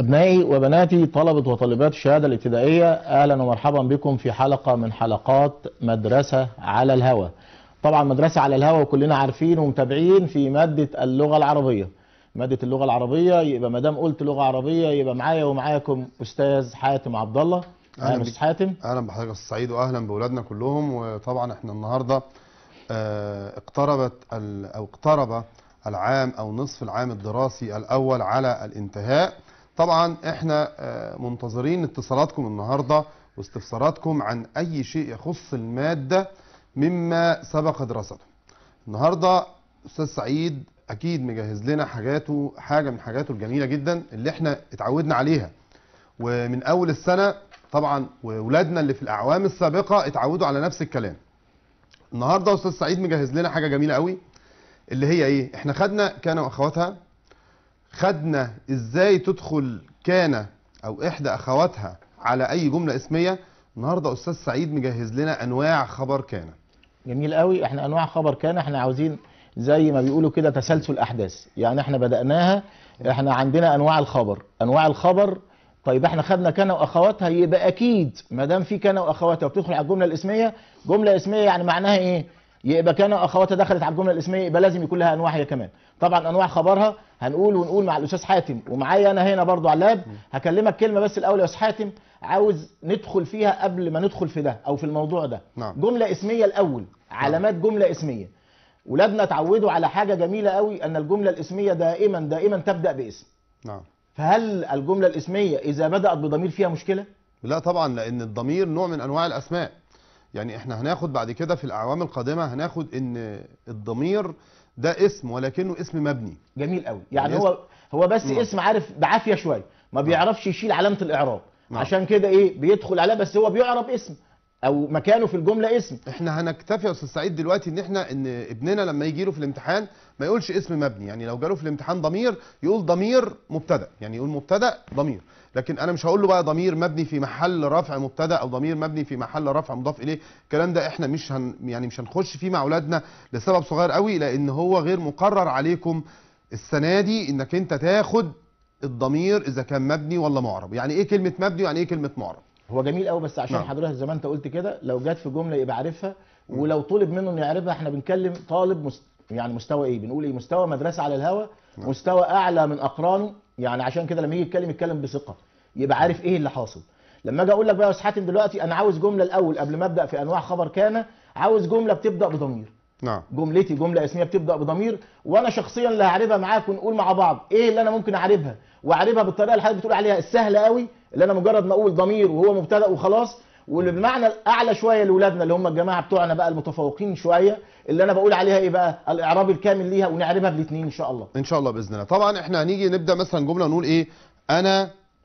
أبنائي وبناتي طلبة وطالبات الشهادة الابتدائية أهلا ومرحبا بكم في حلقة من حلقات مدرسة على الهوى طبعا مدرسة على الهوى وكلنا عارفين ومتابعين في مادة اللغة العربية مادة اللغة العربية يبقى ما دام قلت لغة عربية يبقى معايا ومعاكم أستاذ حاتم عبد الله أهلا أهلا بك. أستاذ حاتم اهلا بحضرتك يا استاذ سعيد واهلا باولادنا كلهم وطبعا احنا النهارده آه، اقتربت ال- او اقترب العام او نصف العام الدراسي الاول على الانتهاء طبعا احنا آه، منتظرين اتصالاتكم النهارده واستفساراتكم عن اي شيء يخص الماده مما سبق دراسته النهارده استاذ سعيد اكيد مجهز لنا حاجاته حاجه من حاجاته الجميله جدا اللي احنا اتعودنا عليها ومن اول السنه طبعا واولادنا اللي في الاعوام السابقه اتعودوا على نفس الكلام النهارده استاذ سعيد مجهز لنا حاجه جميله قوي اللي هي ايه احنا خدنا كان واخواتها خدنا ازاي تدخل كان او احدى اخواتها على اي جمله اسميه النهارده استاذ سعيد مجهز لنا انواع خبر كان جميل قوي احنا انواع خبر كان احنا عاوزين زي ما بيقولوا كده تسلسل احداث يعني احنا بدأناها احنا عندنا انواع الخبر انواع الخبر طيب احنا خدنا كان واخواتها يبقى اكيد ما دام في كان واخواتها وبتدخل على الجمله الاسميه جمله اسميه يعني معناها ايه يبقى كان واخواتها دخلت على الجمله الاسميه يبقى لازم يكون لها انواع هي كمان طبعا انواع خبرها هنقول ونقول مع الاستاذ حاتم ومعايا انا هنا برضو على اللاب هكلمك كلمه بس الاول يا استاذ حاتم عاوز ندخل فيها قبل ما ندخل في ده او في الموضوع ده نعم. جمله اسميه الاول علامات جمله اسميه ولادنا اتعودوا على حاجه جميله قوي ان الجمله الاسميه دائما دائما تبدا باسم نعم فهل الجمله الاسميه اذا بدات بضمير فيها مشكله لا طبعا لان الضمير نوع من انواع الاسماء يعني احنا هناخد بعد كده في الاعوام القادمه هناخد ان الضمير ده اسم ولكنه اسم مبني جميل قوي يعني يعني هو هو بس نعم. اسم عارف بعافيه شويه ما بيعرفش يشيل علامه الاعراب نعم. عشان كده ايه بيدخل عليه بس هو بيعرب اسم او مكانه في الجمله اسم احنا هنكتفي يا استاذ سعيد دلوقتي ان احنا ان ابننا لما يجي له في الامتحان ما يقولش اسم مبني يعني لو جاله في الامتحان ضمير يقول ضمير مبتدا يعني يقول مبتدا ضمير لكن انا مش هقول له بقى ضمير مبني في محل رفع مبتدا او ضمير مبني في محل رفع مضاف اليه الكلام ده احنا مش هن يعني مش هنخش فيه مع اولادنا لسبب صغير قوي لان هو غير مقرر عليكم السنه دي انك انت تاخد الضمير اذا كان مبني ولا معرب يعني ايه كلمه مبني ويعني ايه كلمه معرب هو جميل قوي بس عشان نعم. حضرتك زي ما انت قلت كده لو جت في جمله يبقى عارفها ولو طلب منه انه يعرفها احنا بنكلم طالب مست... يعني مستوى ايه بنقول ايه مستوى مدرسه على الهوا نعم. مستوى اعلى من اقرانه يعني عشان كده لما يجي يتكلم يتكلم بثقه يبقى عارف ايه اللي حاصل لما اجي اقول لك بقى يا استاذ حاتم دلوقتي انا عاوز جمله الاول قبل ما ابدا في انواع خبر كان عاوز جمله بتبدا بضمير نعم جملتي جمله اسميه بتبدا بضمير وانا شخصيا اللي هعربها معاك ونقول مع بعض ايه اللي انا ممكن اعربها واعربها بالطريقه اللي حضرتك بتقول عليها السهله قوي اللي انا مجرد ما اقول ضمير وهو مبتدا وخلاص واللي بمعنى الاعلى شويه لاولادنا اللي هم الجماعه بتوعنا بقى المتفوقين شويه اللي انا بقول عليها ايه بقى الاعراب الكامل ليها ونعربها بالاثنين ان شاء الله ان شاء الله باذن الله طبعا احنا هنيجي نبدا مثلا جمله نقول ايه انا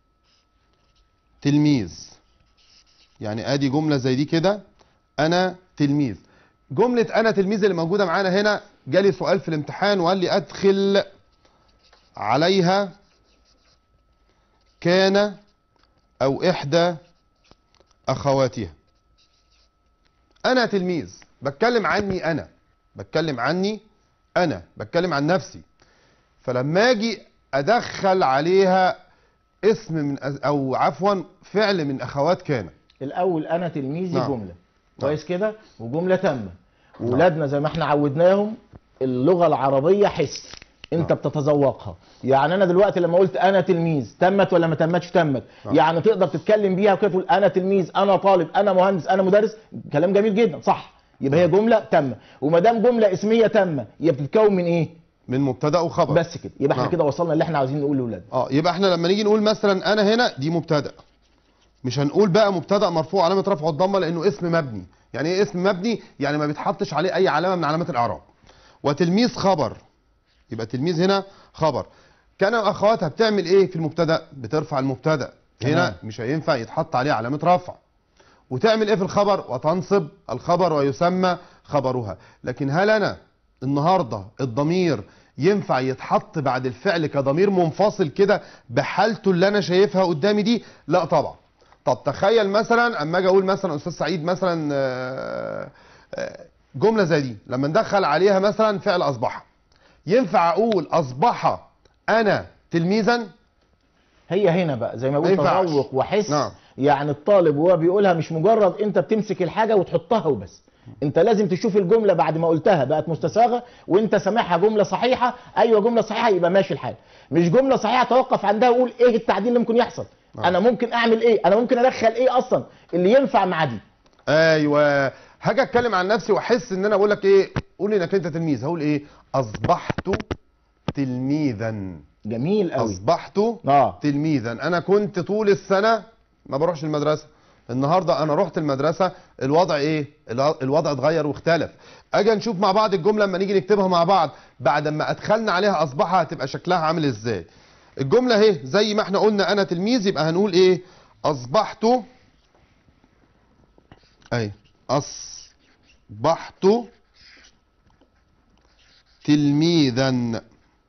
تلميذ يعني ادي جمله زي دي كده انا تلميذ جمله انا تلميذ اللي موجوده معانا هنا جالي سؤال في الامتحان وقال لي ادخل عليها كان او احدى اخواتها انا تلميذ بتكلم عني انا بتكلم عني انا بتكلم عن نفسي فلما اجي ادخل عليها اسم من أز- او عفوا فعل من اخوات كان الاول انا تلميذي نعم. جمله كويس كده وجمله تامه واولادنا زي ما احنا عودناهم اللغه العربيه حس انت نعم. بتتذوقها يعني انا دلوقتي لما قلت انا تلميذ تمت ولا ما تمتش تمت نعم. يعني تقدر تتكلم بيها وكده تقول انا تلميذ انا طالب انا مهندس انا مدرس كلام جميل جدا صح يبقى هي جمله تامه وما دام جمله اسميه تامه يبقى بتتكون من ايه من مبتدا وخبر بس كده يبقى احنا نعم. كده وصلنا اللي احنا عاوزين نقوله لاولادنا اه يبقى احنا لما نيجي نقول مثلا انا هنا دي مبتدا مش هنقول بقى مبتدا مرفوع علامه رفعه الضمه لانه اسم مبني يعني ايه اسم مبني يعني ما بيتحطش عليه اي علامه من علامات الاعراب وتلميذ خبر يبقى تلميذ هنا خبر كان واخواتها بتعمل ايه في المبتدا بترفع المبتدا هنا تمام. مش هينفع يتحط عليه علامه رفع وتعمل ايه في الخبر وتنصب الخبر ويسمى خبرها لكن هل انا النهارده الضمير ينفع يتحط بعد الفعل كضمير منفصل كده بحالته اللي انا شايفها قدامي دي لا طبعا طب تخيل مثلا اما اجي اقول مثلا استاذ سعيد مثلا آه، آه، جمله زي دي لما ندخل عليها مثلا فعل اصبح ينفع اقول اصبح انا تلميذا هي هنا بقى زي ما ما بقول ينفعش. تذوق وحس نعم. يعني الطالب وهو بيقولها مش مجرد انت بتمسك الحاجه وتحطها وبس انت لازم تشوف الجمله بعد ما قلتها بقت مستساغه وانت سامعها جمله صحيحه ايوه جمله صحيحه يبقى ماشي الحال مش جمله صحيحه توقف عندها وقول ايه التعديل اللي ممكن يحصل نعم. انا ممكن اعمل ايه انا ممكن ادخل ايه اصلا اللي ينفع مع دي ايوه هاجي اتكلم عن نفسي واحس ان انا اقول لك ايه قول لي انك انت تلميذ هقول ايه اصبحت تلميذا جميل قوي اصبحت اه تلميذا انا كنت طول السنه ما بروحش المدرسه النهارده انا رحت المدرسه الوضع ايه الو- الوضع اتغير واختلف اجي نشوف مع بعض الجمله لما نيجي نكتبها مع بعض بعد ما ادخلنا عليها اصبح هتبقى شكلها عامل ازاي الجمله اهي زي ما احنا قلنا انا تلميذ يبقى هنقول ايه اصبحت اي اصبحت تلميذا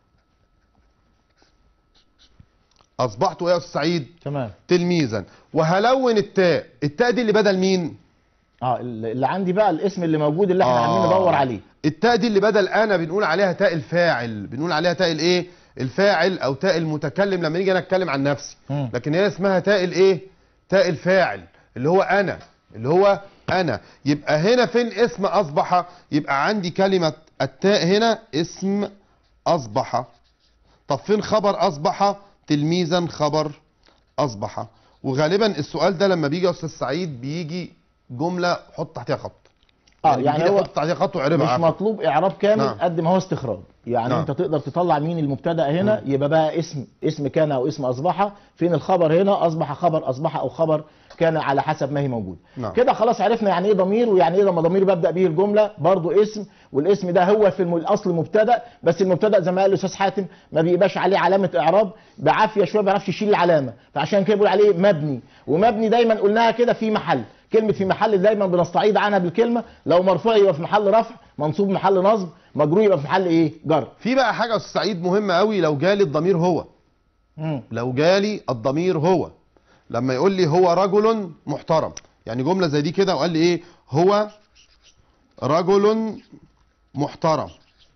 اصبحت ايه يا استاذ سعيد تمام تلميذا وهلون التاء التاء دي اللي بدل مين اه اللي عندي بقى الاسم اللي موجود اللي احنا عاملين ندور عليه التاء دي اللي بدل انا بنقول عليها تاء الفاعل بنقول عليها تاء الايه الفاعل او تاء المتكلم لما نيجي انا اتكلم عن نفسي مم. لكن هي اسمها تاء الايه تاء الفاعل اللي هو انا اللي هو انا يبقى هنا فين اسم اصبح يبقى عندي كلمه التاء هنا اسم اصبح طب فين خبر اصبح تلميذا خبر اصبح وغالبا السؤال ده لما بيجي يا استاذ سعيد بيجي جمله حط تحتها خط اه يعني بيجي هو حط تحتها خط وعربها مش عارف. مطلوب اعراب كامل نعم. قد ما هو استخراج يعني نعم. انت تقدر تطلع مين المبتدا هنا يبقى بقى اسم اسم كان او اسم اصبح فين الخبر هنا اصبح خبر اصبح او خبر كان على حسب ما هي موجود نعم. كده خلاص عرفنا يعني ايه ضمير ويعني ايه لما ضمير ببدا به الجمله برضو اسم والاسم ده هو في الم- الاصل مبتدا بس المبتدا زي ما قال الاستاذ حاتم ما بيبقاش عليه علامه اعراب بعافيه شويه ما بيعرفش يشيل العلامه فعشان كده بيقول عليه مبني ومبني دايما قلناها كده في محل كلمه في محل دايما بنستعيض عنها بالكلمه لو مرفوع يبقى في محل رفع منصوب محل نصب مجرور يبقى في محل ايه جر في بقى حاجه يا استاذ سعيد مهمه قوي لو جالي الضمير هو مم. لو جالي الضمير هو لما يقول لي هو رجل محترم يعني جمله زي دي كده وقال لي ايه هو رجل محترم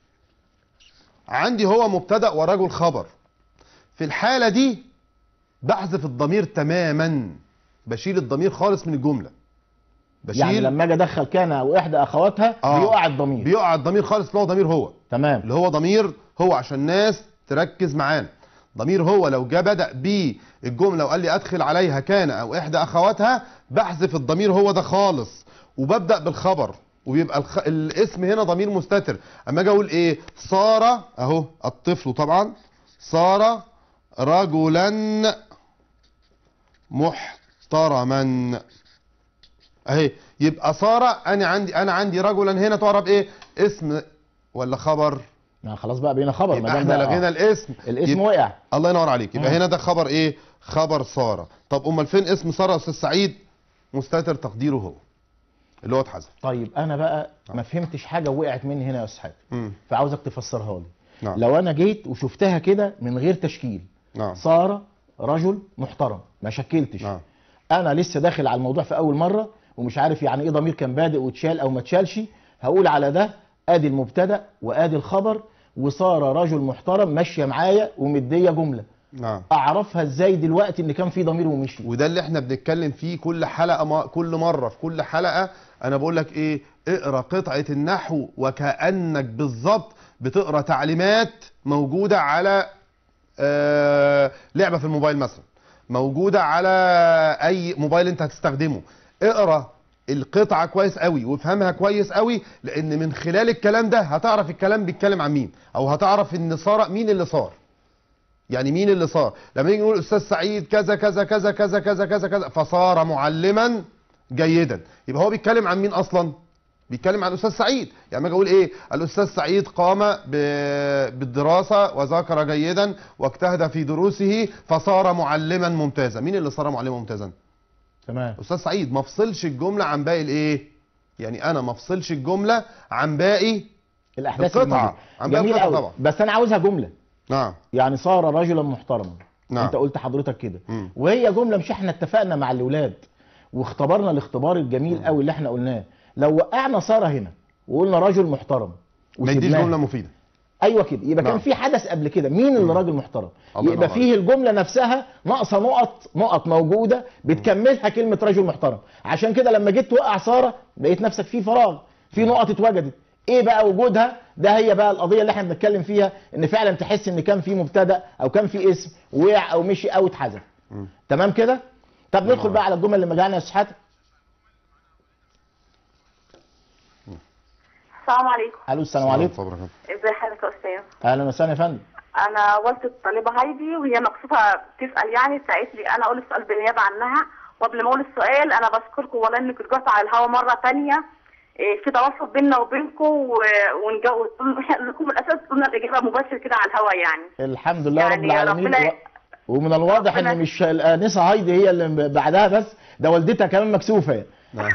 عندي هو مبتدا ورجل خبر في الحاله دي بحذف الضمير تماما بشيل الضمير خالص من الجمله بشيل يعني لما اجي ادخل كان او احدى اخواتها آه. بيقع الضمير بيقع الضمير خالص اللي هو ضمير هو تمام اللي هو ضمير هو عشان الناس تركز معانا ضمير هو لو جه بدا بالجمله وقال لي ادخل عليها كان او احدى اخواتها بحذف الضمير هو ده خالص وببدا بالخبر وبيبقى الخ... الاسم هنا ضمير مستتر اما اجي اقول ايه صار اهو الطفل طبعا صار رجلا محترما اهي يبقى صار انا عندي انا عندي رجلا هنا تعرف ايه اسم ولا خبر يعني خلاص بقى بقينا خبر ما يبقى دام احنا بقى- لغينا آه. الاسم الاسم يبقى وقع الله ينور عليك يبقى مم. هنا ده خبر ايه خبر ساره طب امال فين اسم ساره يا استاذ سعيد مستتر تقديره هو اللي هو اتحذف طيب انا بقى ما فهمتش حاجه وقعت مني هنا يا استاذ حاتم مم. فعاوزك تفسرها لي نعم لو انا جيت وشفتها كده من غير تشكيل نعم صار رجل محترم ما شكلتش نعم انا لسه داخل على الموضوع في اول مره ومش عارف يعني ايه ضمير كان بادئ واتشال او ما اتشالش هقول على ده ادي المبتدا وادي الخبر وصار رجل محترم ماشيه معايا ومديه جمله نعم اعرفها ازاي دلوقتي ان كان في ضمير ومشي وده اللي احنا بنتكلم فيه كل حلقه ما كل مره في كل حلقه انا بقول لك ايه اقرا قطعه النحو وكانك بالظبط بتقرا تعليمات موجوده على آه لعبه في الموبايل مثلا موجوده على اي موبايل انت هتستخدمه اقرا القطعه كويس قوي وافهمها كويس قوي لان من خلال الكلام ده هتعرف الكلام بيتكلم عن مين او هتعرف ان صار مين اللي صار يعني مين اللي صار لما نيجي نقول استاذ سعيد كذا كذا كذا كذا كذا كذا كذا فصار معلما جيدا يبقى هو بيتكلم عن مين اصلا بيتكلم عن الاستاذ سعيد يعني ما اجي اقول ايه الاستاذ سعيد قام ب- بالدراسه وذاكر جيدا واجتهد في دروسه فصار معلما ممتازا مين اللي صار معلما ممتازا تمام استاذ سعيد ما افصلش الجمله عن باقي الايه يعني انا ما افصلش الجمله عن باقي الاحداث القطعة. الموجودة. عن باقي جميل القطعة قوي طبعا. بس انا عاوزها جمله نعم يعني صار رجلا محترما نعم. انت قلت حضرتك كده مم. وهي جمله مش احنا اتفقنا مع الاولاد واختبرنا الاختبار الجميل قوي اللي احنا قلناه لو وقعنا صار هنا وقلنا رجل محترم ما يديش وسيبناها. جمله مفيده ايوه كده يبقى كان نعم. في حدث قبل كده مين اللي راجل محترم الله يبقى ينور فيه الجمله نفسها ناقصه نقط نقط موجوده بتكملها كلمه رجل محترم عشان كده لما جيت توقع ساره لقيت نفسك في فراغ في نقط اتوجدت ايه بقى وجودها ده هي بقى القضيه اللي احنا بنتكلم فيها ان فعلا تحس ان كان في مبتدا او كان في اسم وقع او مشي او اتحذف مم. تمام كده طب ندخل نعم. بقى على الجمل اللي مجانا يا استاذ حاتم السلام عليكم الو السلام عليكم صبرك. ازي حضرتك يا استاذ اهلا وسهلا يا فندم انا والدة الطالبه هايدي وهي مكسوفه تسال يعني ساعت لي انا اقول السؤال بالنيابه عنها وقبل ما اقول السؤال انا بشكركم والله انكم رجعتوا على الهوا مره ثانيه في تواصل بيننا وبينكم ونجاوب لكم الاساس قلنا الاجابه مباشر كده على الهوا يعني الحمد لله رب يعني العالمين ربنا- و- ومن الواضح ربنا- ان مش الانسه هايدي هي اللي بعدها بس ده والدتها كمان مكسوفه يعني. نعم.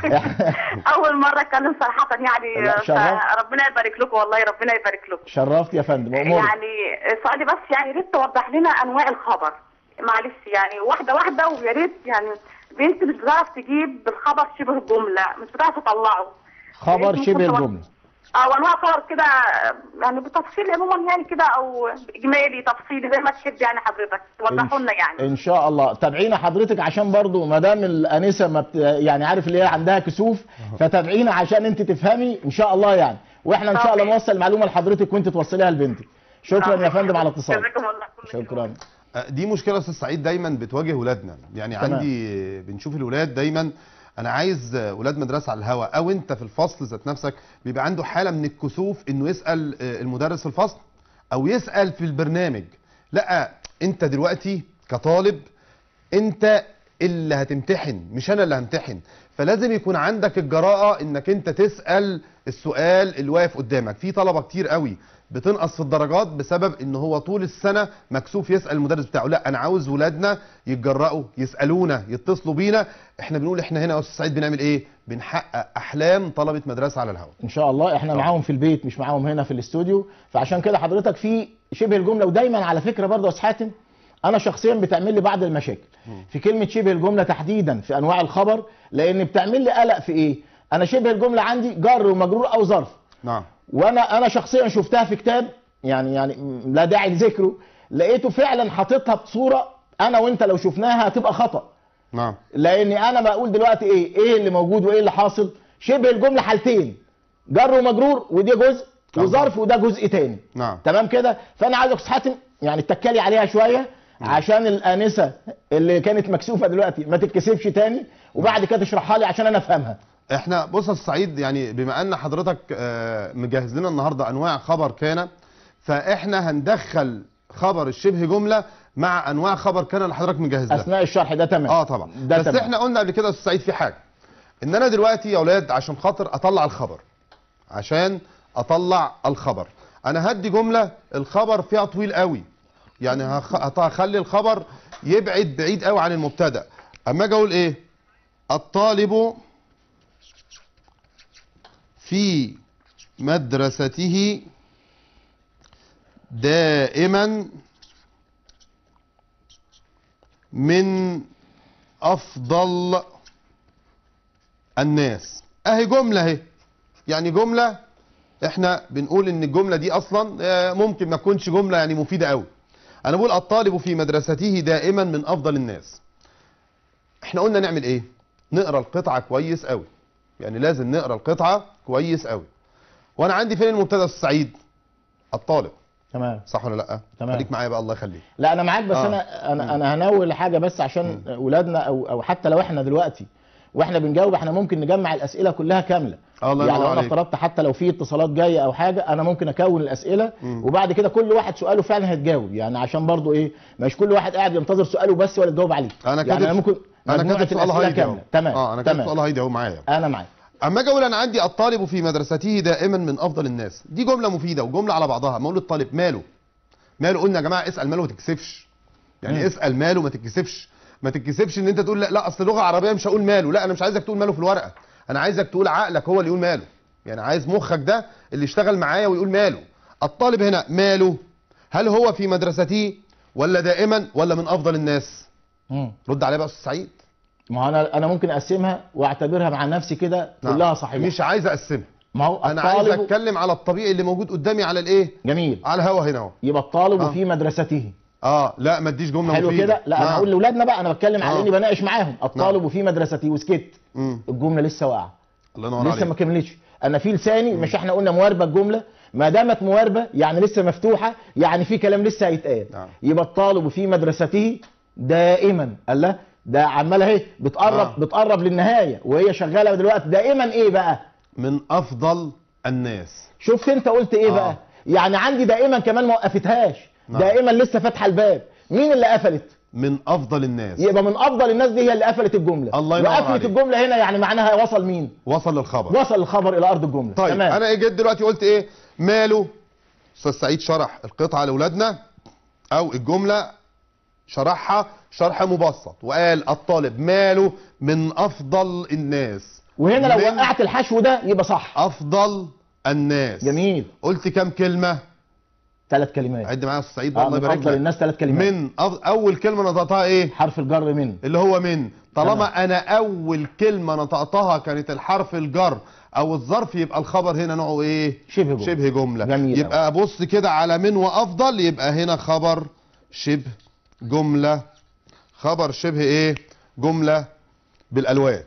اول مره اتكلم صراحه يعني لا، شرف. ربنا يبارك لكم والله ربنا يبارك لكم شرفت يا فندم امورك يعني سؤالي بس يعني يا ريت توضح لنا انواع الخبر معلش يعني واحده واحده ويا ريت يعني بنت مش بتعرف تجيب بالخبر شبه الجمله مش بتعرف تطلعه خبر ممكن شبه توضح- الجمله او انواع خبر كده يعني بالتفصيل عموما يعني كده او اجمالي تفصيلي زي ما تحب يعني حضرتك توضحوا لنا يعني ان شاء الله تابعينا حضرتك عشان برضو ما دام الانسه ما بت... يعني عارف اللي هي عندها كسوف فتابعينا عشان انت تفهمي ان شاء الله يعني واحنا ان شاء الله طيب. نوصل المعلومه لحضرتك وانت توصليها لبنتك شكرا يا فندم على اتصالك جزاكم الله كل خير. شكرا آه، دي مشكله يا استاذ سعيد دايما بتواجه ولادنا يعني تمام. عندي بنشوف الولاد دايما انا عايز آه، ولاد مدرسه على الهواء او انت في الفصل ذات نفسك بيبقى عنده حاله من الكسوف انه يسال آه، المدرس في الفصل او يسال في البرنامج لا انت دلوقتي كطالب انت اللي هتمتحن مش انا اللي همتحن فلازم يكون عندك الجراءة انك انت تسأل السؤال اللي واقف قدامك في طلبة كتير قوي بتنقص في الدرجات بسبب ان هو طول السنة مكسوف يسأل المدرس بتاعه لا انا عاوز ولادنا يتجرأوا يسألونا يتصلوا بينا احنا بنقول احنا هنا يا استاذ سعيد بنعمل ايه بنحقق احلام طلبة مدرسة على الهواء ان شاء الله احنا طبعا. معاهم في البيت مش معاهم هنا في الاستوديو فعشان كده حضرتك في شبه الجمله ودايما على فكره برضه يا استاذ حاتم انا شخصيا بتعمل لي بعض المشاكل في كلمه شبه الجمله تحديدا في انواع الخبر لان بتعمل لي قلق في ايه انا شبه الجمله عندي جر ومجرور او ظرف نعم وانا انا شخصيا شفتها في كتاب يعني يعني م- لا داعي لذكره لقيته فعلا حاططها بصوره انا وانت لو شفناها هتبقى خطأ نعم لاني انا بقول دلوقتي ايه ايه اللي موجود وايه اللي حاصل شبه الجمله حالتين جر ومجرور ودي جزء وظرف وده جزء تاني نعم تمام كده فانا عايزك استاذ حاتم يعني تتكلي عليها شويه عشان الانسه اللي كانت مكسوفه دلوقتي ما تتكسفش تاني وبعد كده تشرحها لي عشان انا افهمها احنا بص يا أستاذ سعيد يعني بما ان حضرتك آه، مجهز لنا النهارده انواع خبر كان فاحنا هندخل خبر الشبه جمله مع انواع خبر كان اللي حضرتك مجهز لها اثناء الشرح ده تمام اه طبعا ده بس تمام. احنا قلنا قبل كده يا استاذ سعيد في حاجه ان انا دلوقتي يا اولاد عشان خاطر اطلع الخبر عشان اطلع الخبر انا هدي جمله الخبر فيها طويل قوي يعني هخ- هخلي الخبر يبعد بعيد قوي عن المبتدا اما اجي اقول ايه الطالب في مدرسته دائما من افضل الناس اهي جمله اهي يعني جمله احنا بنقول ان الجمله دي اصلا آه، ممكن ما تكونش جمله يعني مفيده قوي انا بقول الطالب في مدرسته دائما من افضل الناس احنا قلنا نعمل ايه نقرا القطعه كويس قوي يعني لازم نقرا القطعه كويس قوي وانا عندي فين المبتدا يا أستاذ سعيد الطالب تمام صح ولا لا تمام. خليك معايا بقى الله يخليك لا انا معاك بس آه. انا انا انا هنول حاجه بس عشان اولادنا او او حتى لو احنا دلوقتي واحنا بنجاوب احنا ممكن نجمع الاسئله كلها كامله آه، الله يعني ينور لو انا عليك. افترضت حتى لو في اتصالات جايه او حاجه انا ممكن اكون الاسئله وبعد كده كل واحد سؤاله فعلا هيتجاوب يعني عشان برضو ايه مش كل واحد قاعد ينتظر سؤاله بس ولا تجاوب عليه انا يعني كاتب انا ممكن انا مجموعة كاتب سؤال الأسئلة هايدي اهو كامله تمام اه انا كاتب تمام سؤال هايدي اهو معايا انا معاك اما اجي اقول انا عندي الطالب في مدرسته دائما من افضل الناس دي جمله مفيده وجمله على بعضها ما اقول للطالب ماله ماله قلنا يا جماعه اسال ماله ما تكسفش يعني مم. اسال ماله ما تتكسفش ما تتكسفش ان انت تقول لا, لا اصل لغه عربيه مش هقول ماله لا انا مش عايزك تقول ماله في الورقه انا عايزك تقول عقلك هو اللي يقول ماله يعني عايز مخك ده اللي يشتغل معايا ويقول ماله الطالب هنا ماله هل هو في مدرسته ولا دائما ولا من افضل الناس مم. رد عليا بقى يا استاذ سعيد ما هو انا انا ممكن اقسمها واعتبرها مع نفسي كده نعم. كلها صحيحه مش عايز اقسمها ما هو انا عايز الطالب اتكلم على الطبيعي اللي موجود قدامي على الايه جميل على الهوا هنا اهو يبقى الطالب آه. في مدرسته اه لا ما تديش جمله حلو مفيدة. كده لا انا نعم. هقول لاولادنا بقى انا بتكلم على آه. اني بناقش معاهم الطالب في مدرسته وسكت مم. الجمله لسه واقعه الله ينور لسه عليك ما كملتش انا في لساني مش احنا قلنا مواربه الجمله ما دامت مواربه يعني لسه مفتوحه يعني في كلام لسه هيتقال نعم. يبقى الطالب في مدرسته دائما الله ده عماله اهي بتقرب آه. بتقرب للنهايه وهي شغاله دلوقتي دائما ايه بقى من افضل الناس شفت انت قلت ايه آه. بقى يعني عندي دائما كمان ما وقفتهاش نعم. دائما لسه فاتحه الباب مين اللي قفلت من افضل الناس يبقى من افضل الناس دي هي اللي قفلت الجمله الله ينور وقفلت عليك. الجمله هنا يعني معناها وصل مين وصل للخبر وصل الخبر الى ارض الجمله طيب تمام. انا جيت دلوقتي قلت ايه ماله استاذ سعيد شرح القطعه لاولادنا او الجمله شرحها شرح مبسط وقال الطالب ماله من افضل الناس وهنا لو من وقعت الحشو ده يبقى صح افضل الناس جميل قلت كام كلمه ثلاث كلمات عد معايا يا استاذ سعيد آه الله من يبارك افضل لك الناس ثلاث كلمات من أف... اول كلمه نطقتها ايه حرف الجر من اللي هو من طالما تمام. انا اول كلمه نطقتها كانت الحرف الجر او الظرف يبقى الخبر هنا نوعه ايه شبه جمله شبه جمله جميل يبقى ابص كده على من وافضل يبقى هنا خبر شبه جمله خبر شبه ايه جمله بالالوان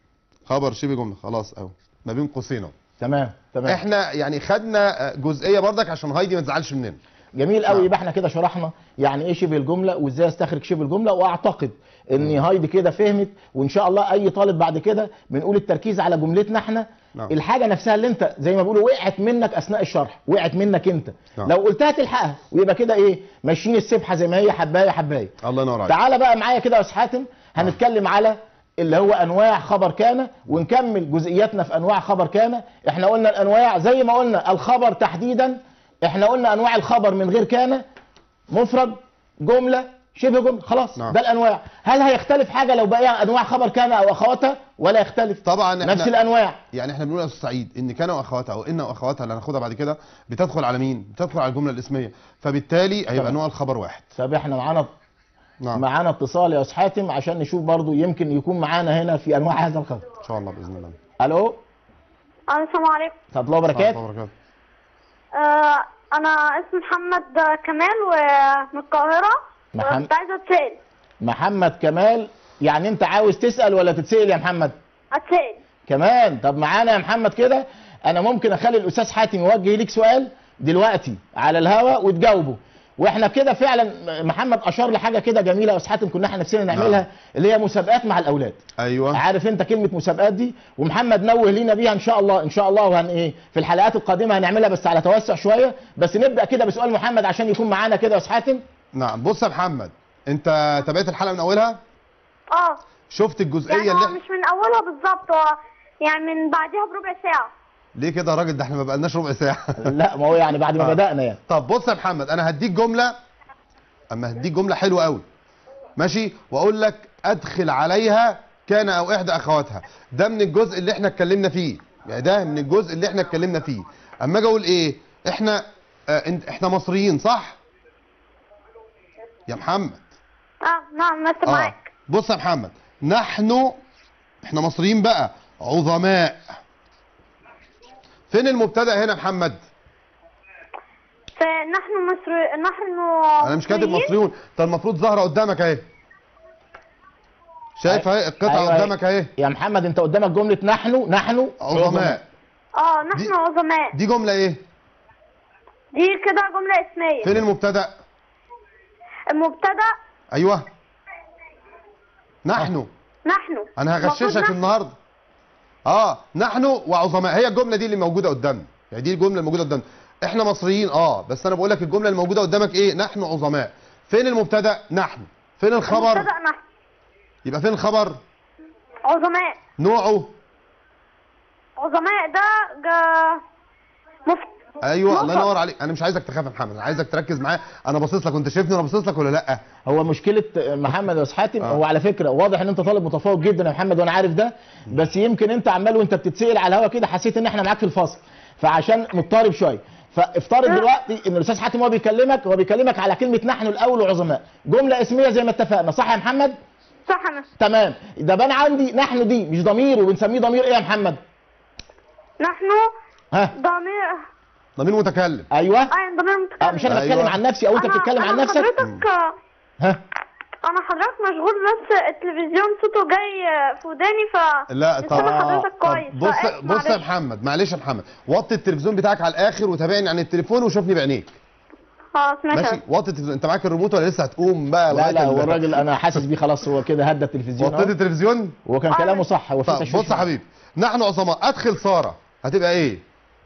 خبر شبه جمله خلاص اهو ما بين قوسين اهو تمام تمام احنا يعني خدنا جزئيه بردك عشان هايدي ما تزعلش مننا جميل قوي نعم. يبقى احنا كده شرحنا يعني ايه شبه الجمله وازاي استخرج شبه الجمله واعتقد ان هايدي كده فهمت وان شاء الله اي طالب بعد كده بنقول التركيز على جملتنا احنا نعم. الحاجه نفسها اللي انت زي ما بيقولوا وقعت منك اثناء الشرح وقعت منك انت نعم. لو قلتها تلحقها ويبقى كده ايه ماشيين السبحه زي ما هي حبايه حبايه الله ينور عليك تعالى بقى معايا كده يا استاذ حاتم هنتكلم على اللي هو انواع خبر كان ونكمل جزئياتنا في انواع خبر كان احنا قلنا الانواع زي ما قلنا الخبر تحديدا احنا قلنا انواع الخبر من غير كان مفرد جمله شبه جمله خلاص نعم. ده الانواع هل هيختلف حاجه لو بقى انواع خبر كان او اخواتها ولا يختلف طبعا احنا نفس الانواع يعني احنا بنقول يا استاذ سعيد ان كان واخواتها او ان واخواتها اللي هناخدها بعد كده بتدخل على مين؟ بتدخل على الجمله الاسميه فبالتالي هيبقى تمام. نوع الخبر واحد طب احنا معانا نعم معانا اتصال يا استاذ حاتم عشان نشوف برضو يمكن يكون معانا هنا في انواع هذا الخبر ان شاء الله باذن الله الو السلام عليكم ورحمه الله وبركاته وبركاته آه انا اسمي محمد كمال ومن القاهره محمد. كنت عايزه اتسال محمد كمال يعني انت عاوز تسال ولا تتسال يا محمد اتسال كمان طب معانا يا محمد كده انا ممكن اخلي الاستاذ حاتم يوجه ليك سؤال دلوقتي على الهوا وتجاوبه واحنا كده فعلا محمد اشار لحاجه كده جميله يا استاذ حاتم كنا احنا نفسنا نعملها اللي هي مسابقات مع الاولاد ايوه عارف انت كلمه مسابقات دي ومحمد نوه لينا بيها ان شاء الله ان شاء الله وهن ايه في الحلقات القادمه هنعملها بس على توسع شويه بس نبدا كده بسؤال محمد عشان يكون معانا كده يا استاذ حاتم نعم بص يا محمد انت تابعت الحلقه من اولها اه شفت الجزئيه يعني اللي هو احنا مش من اولها بالظبط هو يعني من بعدها بربع ساعه ليه كده يا راجل ده احنا ما بقالناش ربع ساعه لا ما هو يعني بعد ما آه. بدانا يعني طب بص يا محمد انا هديك جمله اما هديك جمله حلوه قوي ماشي واقول لك ادخل عليها كان او احدى اخواتها ده من الجزء اللي احنا اتكلمنا فيه يعني ده من الجزء اللي احنا اتكلمنا فيه اما اجي اقول ايه احنا اه انت- احنا مصريين صح يا محمد اه نعم ماشي اه معاك بص يا محمد نحن احنا مصريين بقى عظماء فين المبتدا هنا يا محمد فنحن مصر نحن انا مش كاتب مصريين. مصريون انت المفروض ظاهره قدامك اهي شايف اهي القطعه أيوة. قدامك اهي يا محمد انت قدامك جمله نحن نحن عظماء اه نحن دي- عظماء دي جمله ايه دي كده جمله اسميه فين المبتدا المبتدا ايوه نحن نحن انا المفروض هغششك نحن. النهارده اه نحن وعظماء هي الجمله دي اللي موجوده قدامنا يعني دي الجمله الموجوده قدامنا احنا مصريين اه بس انا بقول لك الجمله اللي موجوده قدامك ايه نحن عظماء فين المبتدا نحن فين الخبر المبتدا نحن يبقى فين الخبر عظماء نوعه عظماء ده جا... مف... ايوه الله مفرد. ينور عليك انا مش عايزك تخاف يا محمد انا عايزك تركز معايا انا باصص لك وانت شايفني وانا باصص لك ولا لا هو مشكله محمد يا استاذ حاتم آه. هو على فكره واضح ان انت طالب متفوق جدا يا محمد وانا عارف ده بس يمكن انت عمال وانت بتتسال على الهوا كده حسيت ان احنا معاك في الفصل فعشان مضطرب شويه فافترض دلوقتي ان الاستاذ حاتم هو بيكلمك هو بيكلمك على كلمه نحن الاول وعظماء جمله اسميه زي ما اتفقنا صح يا محمد صح انا تمام ده بان عندي نحن دي مش ضمير وبنسميه ضمير ايه يا محمد نحن ها ضمير ضمير متكلم ايوه اي ضمير اه متكلم مش انا أيوة. بتكلم عن نفسي او انت أنا- بتتكلم عن أنا نفسك حضرتك ها انا حضرتك مشغول بس التلفزيون صوته جاي في وداني ف لا مش طب سامع حضرتك طب كويس بص فإيه، بص يا معلش. محمد معلش يا محمد وطي التلفزيون بتاعك على الاخر وتابعني عن التليفون وشوفني بعينيك خلاص ماشي ماشي وطي التلفزيون انت معاك الريموت ولا لسه هتقوم بقى لا لغاية لا هو ال- الراجل انا حاسس بيه خلاص هو كده هدى التلفزيون وطيت أهو. التلفزيون هو كان آه، كلامه ماشي. صح هو في طب تشويش بص يا معاه. حبيبي نحن عظماء ادخل ساره هتبقى ايه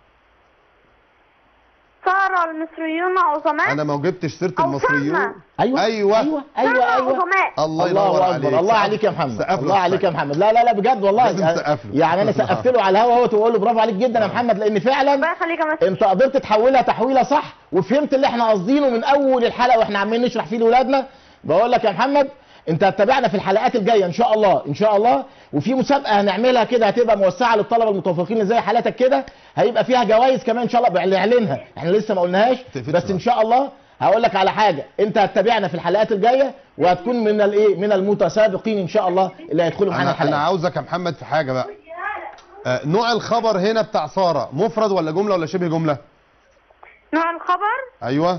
صار المصريون عظماء انا ما جبتش سيره أو المصريون سلمى. ايوه أيوة. ايوه ايوه صار ايوه عظماء الله ينور عليك اكبر الله سقف- عليك يا محمد سقف له الله عليك يا السقف. محمد لا لا لا بجد والله لازم تسقف له. يعني انا سقفت له على الهوا اهوت وبقول له برافو عليك جدا يا محمد لان فعلا الله يخليك يا مستر انت قدرت تحولها تحويله صح وفهمت اللي احنا قاصدينه من اول الحلقه واحنا عمالين نشرح فيه لاولادنا بقول لك يا محمد انت هتتابعنا في الحلقات الجايه ان شاء الله ان شاء الله وفي مسابقه هنعملها كده هتبقى موسعه للطلبه المتفوقين اللي زي حالاتك كده هيبقى فيها جوائز كمان ان شاء الله نعلنها احنا لسه ما قلناهاش تقفلش بس بقى. ان شاء الله هقول لك على حاجه انت هتتابعنا في الحلقات الجايه وهتكون من الايه من المتسابقين ان شاء الله اللي هيدخلوا معانا انا انا الحلقات عاوزك يا محمد في حاجه بقى آه نوع الخبر هنا بتاع ساره مفرد ولا جمله ولا شبه جمله نوع الخبر ايوه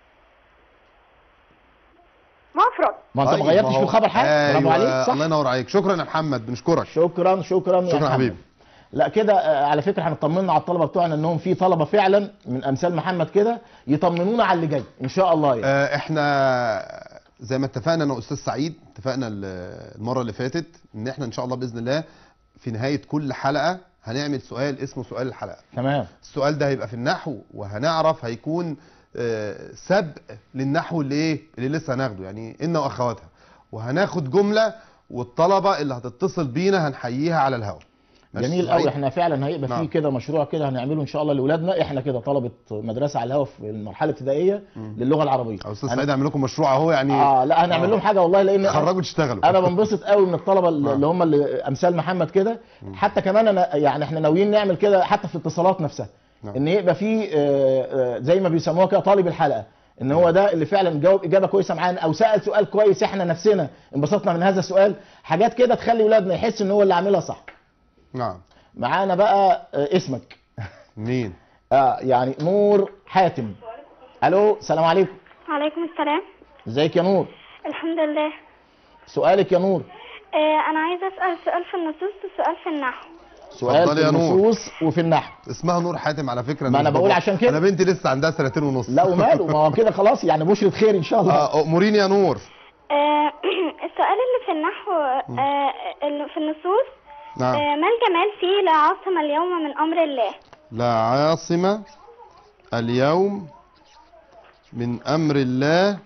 مفرد ما انت طيب، ما غيرتش هو- في الخبر حاجه برافو أيوة، عليك صح الله ينور عليك شكرا يا محمد بنشكرك شكرا شكرا يا شكرا محمد. حبيبي لا كده آه، على فكره احنا اطمنا على الطلبه بتوعنا انهم في طلبه فعلا من امثال محمد كده يطمنونا على اللي جاي ان شاء الله يعني آه احنا زي ما اتفقنا انا واستاذ سعيد اتفقنا ال- المره اللي فاتت ان احنا ان شاء الله باذن الله في نهايه كل حلقه هنعمل سؤال اسمه سؤال الحلقه تمام السؤال ده هيبقى في النحو وهنعرف هيكون آه، سبق للنحو اللي ايه اللي لسه هناخده يعني ان واخواتها وهناخد جمله والطلبه اللي هتتصل بينا هنحييها على الهواء ماشي جميل سعيد؟ قوي احنا فعلا هيبقى نعم. في كده مشروع كده هنعمله ان شاء الله لاولادنا احنا كده طلبه مدرسه على الهوا في المرحله الابتدائيه للغه العربيه أو استاذ هن- سعيد اعمل لكم مشروع اهو يعني اه لا هنعمل لهم حاجه والله لان تخرجوا تشتغلوا انا بنبسط قوي من الطلبه اللي آه. اللي هم اللي امثال محمد كده حتى كمان انا يعني احنا ناويين نعمل كده حتى في الاتصالات نفسها نعم. ان يبقى في آه، آه، زي ما بيسموها كده طالب الحلقه ان هو ده اللي فعلا جاوب اجابه كويسه معانا او سال سؤال كويس احنا نفسنا انبسطنا من هذا السؤال حاجات كده تخلي ولادنا يحس ان هو اللي عاملها صح نعم معانا بقى آه، اسمك مين اه يعني نور حاتم الو السلام عليكم عليكم السلام ازيك يا نور الحمد لله سؤالك يا نور آه انا عايزه اسال سؤال في النصوص وسؤال في النحو سؤال اتفضلي في يا نور. النصوص وفي النحو اسمها نور حاتم على فكره ما أنا مش بقول بابا. عشان كده. انا بنتي لسه عندها سنتين ونص لا وماله ما هو كده خلاص يعني بشرة خير ان شاء الله اه اموريني يا نور آه السؤال اللي في النحو آه اللي في النصوص نعم آه ما الجمال فيه لا عاصم اليوم من امر الله لا عاصم اليوم من امر الله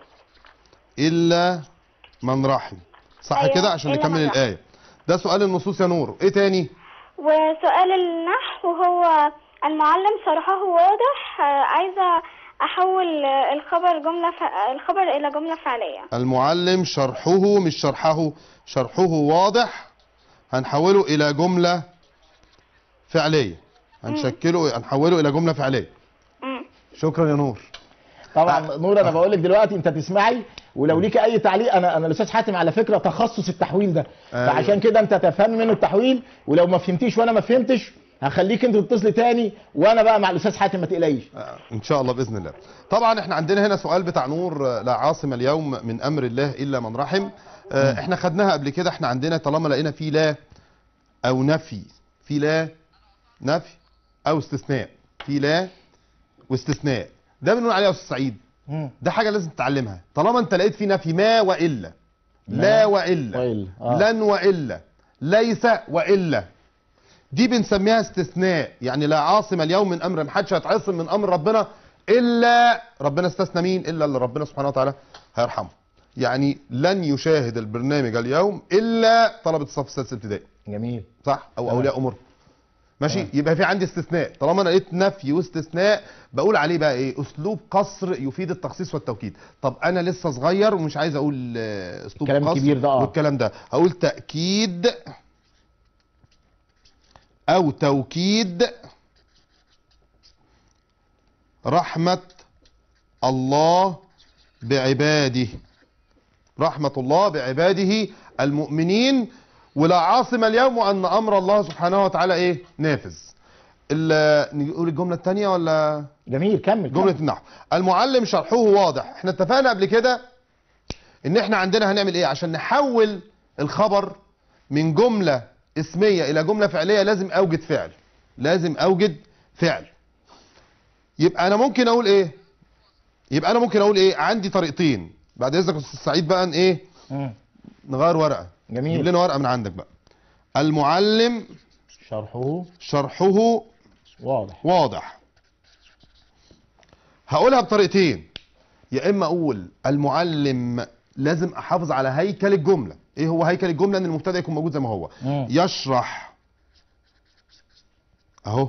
الا من رحم صح أيوة، كده عشان إلا نكمل من رحم. الايه ده سؤال النصوص يا نور ايه تاني وسؤال النحو هو المعلم شرحه واضح آه عايزه احول آه، الخبر جمله ف... الخبر الى جمله فعليه المعلم شرحه مش شرحه شرحه واضح هنحوله الى جمله فعليه هنشكله هنحوله الى جمله فعليه مم. شكرا يا نور طبعا نور انا بقول لك دلوقتي انت تسمعي ولو ليك اي تعليق انا انا الاستاذ حاتم على فكره تخصص التحويل ده أيوة. فعشان كده انت تفهم منه التحويل ولو ما فهمتيش وانا ما فهمتش هخليك انت تتصلي تاني وانا بقى مع الاستاذ حاتم ما تقلقيش آه، ان شاء الله باذن الله طبعا احنا عندنا هنا سؤال بتاع نور آه، لا عاصم اليوم من امر الله الا من رحم آه، احنا خدناها قبل كده احنا عندنا طالما لقينا في لا او نفي في لا نفي او استثناء في لا واستثناء ده بنقول عليها يا استاذ سعيد مم. ده حاجه لازم تتعلمها طالما انت لقيت في نفي ما والا لا والا وإلا. آه. لن والا ليس والا دي بنسميها استثناء يعني لا عاصم اليوم من امر محدش هيتعصم من امر ربنا الا ربنا استثنى مين الا اللي ربنا سبحانه وتعالى هيرحمه يعني لن يشاهد البرنامج اليوم الا طلبه الصف السادس ابتدائي جميل صح او تمام. اولياء امور ماشي تمام. يبقى في عندي استثناء طالما انا لقيت نفي واستثناء بقول عليه بقى ايه اسلوب قصر يفيد التخصيص والتوكيد طب انا لسه صغير ومش عايز اقول آه، اسلوب الكلام قصر الكبير ده، آه. والكلام ده هقول تاكيد او توكيد رحمه الله بعباده رحمة الله بعباده المؤمنين ولا عاصم اليوم وأن أمر الله سبحانه وتعالى إيه نافذ ال- نقول الجمله الثانيه ولا جميل كمل جمله كمل. النحو المعلم شرحه واضح احنا اتفقنا قبل كده ان احنا عندنا هنعمل ايه عشان نحول الخبر من جمله اسميه الى جمله فعليه لازم اوجد فعل لازم اوجد فعل يبقى انا ممكن اقول ايه يبقى انا ممكن اقول ايه عندي طريقتين بعد اذنك يا استاذ سعيد بقى ان ايه مم. نغير ورقه جميل. جيب لنا ورقه من عندك بقى المعلم شرحه شرحه واضح واضح هقولها بطريقتين يا اما اقول المعلم لازم احافظ على هيكل الجمله ايه هو هيكل الجمله ان المبتدا يكون موجود زي ما هو مم. يشرح اهو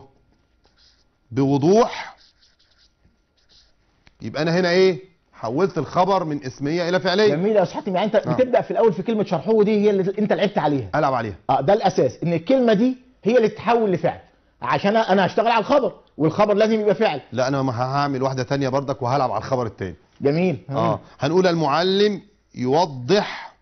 بوضوح يبقى انا هنا ايه حولت الخبر من اسميه الى فعليه جميل يا استاذ حاتم يعني انت نعم. بتبدا في الاول في كلمه شرحه دي هي اللي انت لعبت عليها العب عليها اه ده الاساس ان الكلمه دي هي اللي تتحول لفعل عشان انا هشتغل على الخبر والخبر لازم يبقى فعل لا انا ما هعمل واحده تانية بردك وهلعب على الخبر التاني جميل اه هنقول المعلم يوضح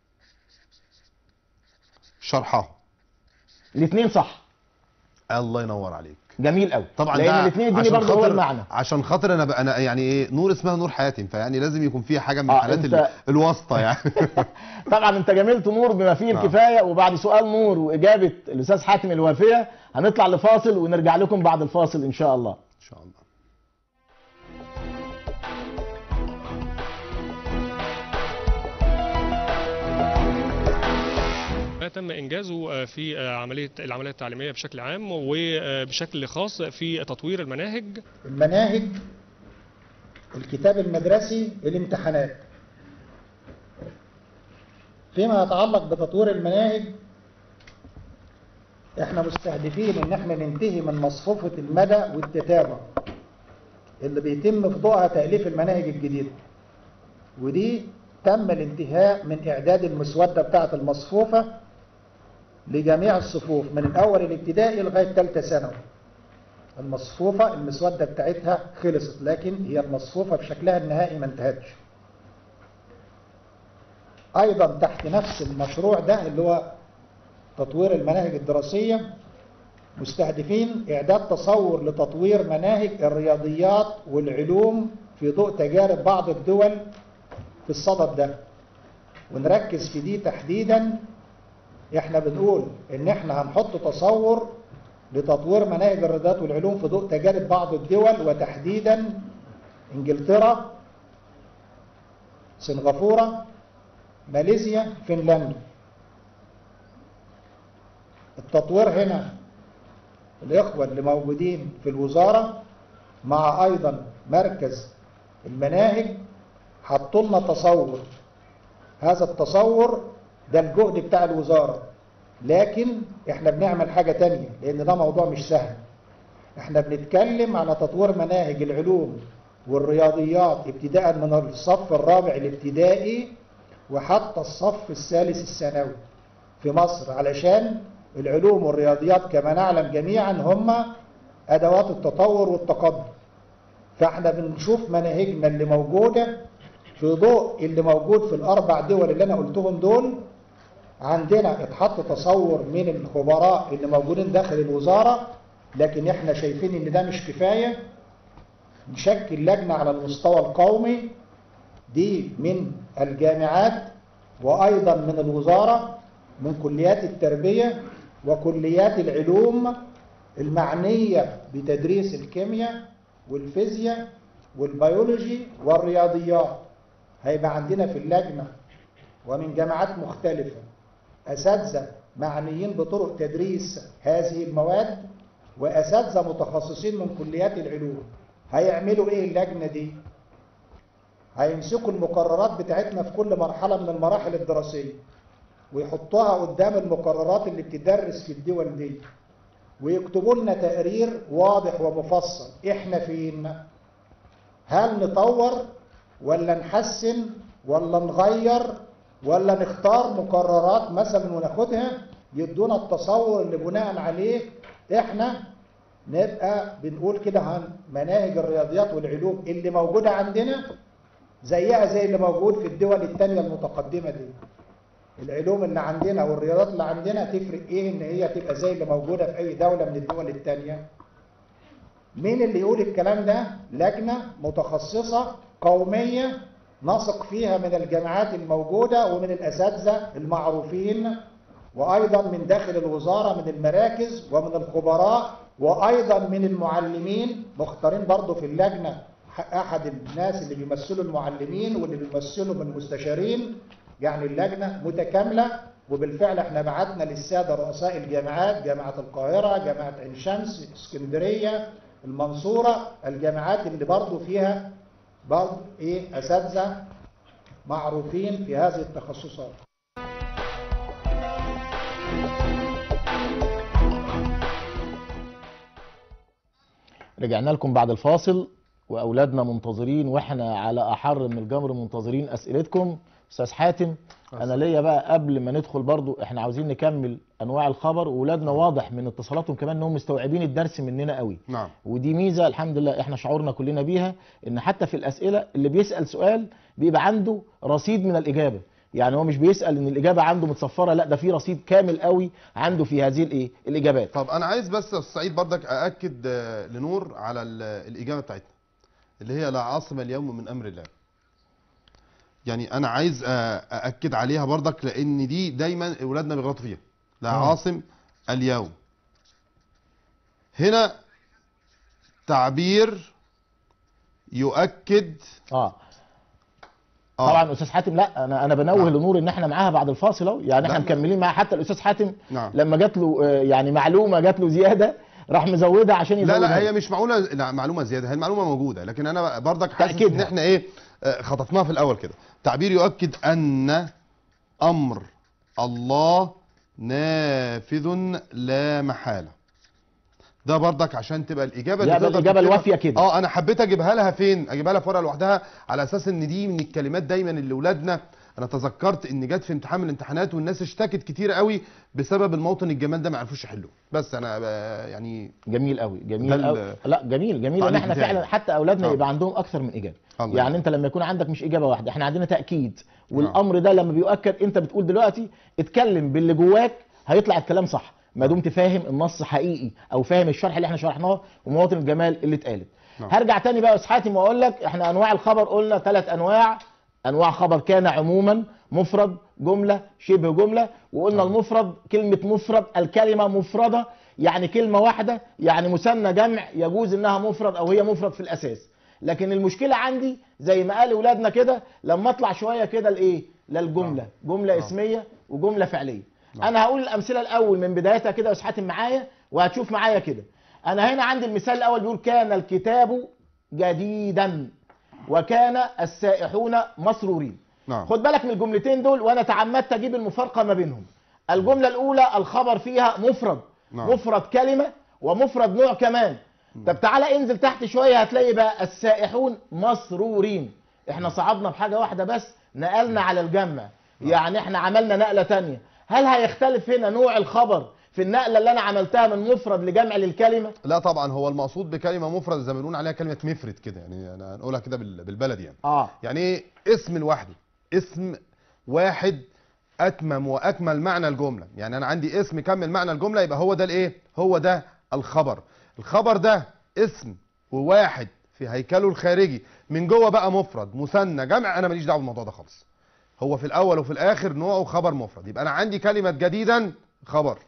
شرحه الاثنين صح الله ينور عليك جميل قوي طبعا لان ده الاثنين يديني عشان برضه هو خاطر- المعنى عشان خاطر انا بقى انا يعني ايه نور اسمها نور حياتي فيعني لازم يكون فيها حاجه من آه، حالات أنت- ال- الواسطه يعني طبعا انت جملت نور بما فيه نعم. الكفايه وبعد سؤال نور واجابه الاستاذ حاتم الوافيه هنطلع لفاصل ونرجع لكم بعد الفاصل ان شاء الله ان شاء الله ما تم انجازه في عمليه العمليه التعليميه بشكل عام وبشكل خاص في تطوير المناهج المناهج الكتاب المدرسي الامتحانات فيما يتعلق بتطوير المناهج احنا مستهدفين ان احنا ننتهي من مصفوفة المدى والتتابع اللي بيتم في ضوءها تأليف المناهج الجديدة ودي تم الانتهاء من اعداد المسودة بتاعة المصفوفة لجميع الصفوف من الاول الابتدائي لغاية ثالثة ثانوي المصفوفة المسودة بتاعتها خلصت لكن هي المصفوفة بشكلها النهائي ما انتهتش ايضا تحت نفس المشروع ده اللي هو تطوير المناهج الدراسية مستهدفين اعداد تصور لتطوير مناهج الرياضيات والعلوم في ضوء تجارب بعض الدول في الصدد ده ونركز في دي تحديدا احنا بنقول ان احنا هنحط تصور لتطوير مناهج الرياضيات والعلوم في ضوء تجارب بعض الدول وتحديدا انجلترا سنغافورة ماليزيا فنلندا التطوير هنا الإخوة اللي موجودين في الوزارة مع أيضا مركز المناهج حطوا لنا تصور هذا التصور ده الجهد بتاع الوزارة لكن احنا بنعمل حاجة تانية لأن ده موضوع مش سهل احنا بنتكلم على تطوير مناهج العلوم والرياضيات ابتداء من الصف الرابع الابتدائي وحتى الصف الثالث الثانوي في مصر علشان العلوم والرياضيات كما نعلم جميعا هم أدوات التطور والتقدم فاحنا بنشوف مناهجنا اللي موجودة في ضوء اللي موجود في الأربع دول اللي أنا قلتهم دول عندنا اتحط تصور من الخبراء اللي موجودين داخل الوزارة لكن احنا شايفين ان ده مش كفاية نشكل لجنة على المستوى القومي دي من الجامعات وأيضا من الوزارة من كليات التربية وكليات العلوم المعنية بتدريس الكيمياء والفيزياء والبيولوجي والرياضيات هيبقى عندنا في اللجنة ومن جامعات مختلفة أساتذة معنيين بطرق تدريس هذه المواد وأساتذة متخصصين من كليات العلوم هيعملوا إيه اللجنة دي؟ هيمسكوا المقررات بتاعتنا في كل مرحلة من المراحل الدراسية ويحطوها قدام المقررات اللي بتدرس في الدول دي ويكتبوا لنا تقرير واضح ومفصل احنا فين هل نطور ولا نحسن ولا نغير ولا نختار مقررات مثلا وناخدها يدونا التصور اللي بناء عليه احنا نبقى بنقول كده عن مناهج الرياضيات والعلوم اللي موجودة عندنا زيها زي اللي موجود في الدول التانية المتقدمة دي العلوم اللي عندنا والرياضات اللي عندنا تفرق ايه ان هي تبقى زي اللي موجودة في اي دولة من الدول التانية مين اللي يقول الكلام ده لجنة متخصصة قومية نثق فيها من الجامعات الموجودة ومن الأساتذة المعروفين وأيضا من داخل الوزارة من المراكز ومن الخبراء وأيضا من المعلمين مختارين برضو في اللجنة أحد الناس اللي بيمثلوا المعلمين واللي بيمثلوا من المستشارين يعني اللجنة متكاملة وبالفعل احنا بعتنا للسادة رؤساء الجامعات جامعة القاهرة جامعة عين شمس اسكندرية المنصورة الجامعات اللي برضو فيها برضو ايه اساتذة معروفين في هذه التخصصات رجعنا لكم بعد الفاصل واولادنا منتظرين واحنا على احر من الجمر منتظرين اسئلتكم استاذ حاتم انا ليا بقى قبل ما ندخل برضو احنا عاوزين نكمل انواع الخبر واولادنا واضح من اتصالاتهم كمان انهم مستوعبين الدرس مننا قوي نعم ودي ميزه الحمد لله احنا شعورنا كلنا بيها ان حتى في الاسئله اللي بيسال سؤال بيبقى عنده رصيد من الاجابه يعني هو مش بيسال ان الاجابه عنده متصفره لا ده في رصيد كامل قوي عنده في هذه الايه الاجابات طب انا عايز بس يا أستاذ سعيد بردك ااكد آه، لنور على ال- الاجابه بتاعتنا اللي هي لا عاصم اليوم من امر الله يعني انا عايز آه، ااكد عليها بردك لان دي دايما اولادنا بيغلطوا فيها لا مم. عاصم اليوم هنا تعبير يؤكد اه آه. طبعا استاذ حاتم لا انا انا بنوه نعم. لنور ان احنا معاها بعد الفاصل اهو يعني احنا لا، لا. مكملين معاها حتى الاستاذ حاتم نعم لما جات له آه، يعني معلومه جات له زياده راح مزودها عشان يزودها لا لا هي مش معقوله لا معلومه زياده هي المعلومه موجوده لكن انا بردك حاسس ان تأكيدها. احنا ايه آه، خطفناها في الاول كده تعبير يؤكد ان امر الله نافذ لا محاله ده بردك عشان تبقى الاجابه اللي يعني تقدر الإجابة تكتبها. الوافية كده. اه انا حبيت اجيبها لها فين اجيبها لها في ورقه لوحدها على اساس ان دي من الكلمات دايما اللي اولادنا انا تذكرت ان جت في امتحان من الامتحانات والناس اشتكت كتير قوي بسبب الموطن الجمال ده ما عرفوش يحلوه بس انا آه، يعني جميل قوي ده جميل ال- قوي لا جميل جميل ان التعليق احنا بتاعي. فعلا حتى اولادنا آه. يبقى عندهم اكثر من اجابه الله يعني يبارك. انت لما يكون عندك مش اجابه واحده احنا عندنا تاكيد والامر ده لما بيؤكد انت بتقول دلوقتي اتكلم باللي جواك هيطلع الكلام صح ما دمت فاهم النص حقيقي او فاهم الشرح اللي احنا شرحناه ومواطن الجمال اللي اتقالت نعم. هرجع تاني بقى يا استاذ حاتم واقول لك احنا انواع الخبر قلنا ثلاث انواع انواع خبر كان عموما مفرد جمله شبه جمله وقلنا نعم. المفرد كلمه مفرد الكلمه مفرده يعني كلمه واحده يعني مثنى جمع يجوز انها مفرد او هي مفرد في الاساس لكن المشكله عندي زي ما قال اولادنا كده لما اطلع شويه كده لايه للجمله جمله نعم. اسميه وجمله فعليه نعم. انا هقول الامثله الاول من بدايتها كده يا استاذ حاتم معايا وهتشوف معايا كده انا هنا عندي المثال الاول بيقول كان الكتاب جديدا وكان السائحون مسرورين نعم خد بالك من الجملتين دول وانا تعمدت اجيب المفارقه ما بينهم الجمله الاولى الخبر فيها مفرد نعم. مفرد كلمه ومفرد نوع كمان طب تعالى انزل تحت شويه هتلاقي بقى السائحون مسرورين احنا صعدنا بحاجه واحده بس نقلنا على الجمع يعني احنا عملنا نقله تانية هل هيختلف هنا نوع الخبر في النقله اللي انا عملتها من مفرد لجمع للكلمه لا طبعا هو المقصود بكلمه مفرد زي ما بنقول عليها كلمه مفرد كده يعني انا هنقولها كده بال- بالبلدي يعني اه يعني ايه اسم لوحده اسم واحد اتمم واكمل معنى الجمله يعني انا عندي اسم كمل معنى الجمله يبقى هو ده الايه هو ده الخبر الخبر ده اسم وواحد في هيكله الخارجي من جوه بقى مفرد مثنى جمع انا ماليش دعوه بالموضوع ده خالص هو في الاول وفي الاخر نوعه خبر مفرد يبقى انا عندي كلمه جديدا خبر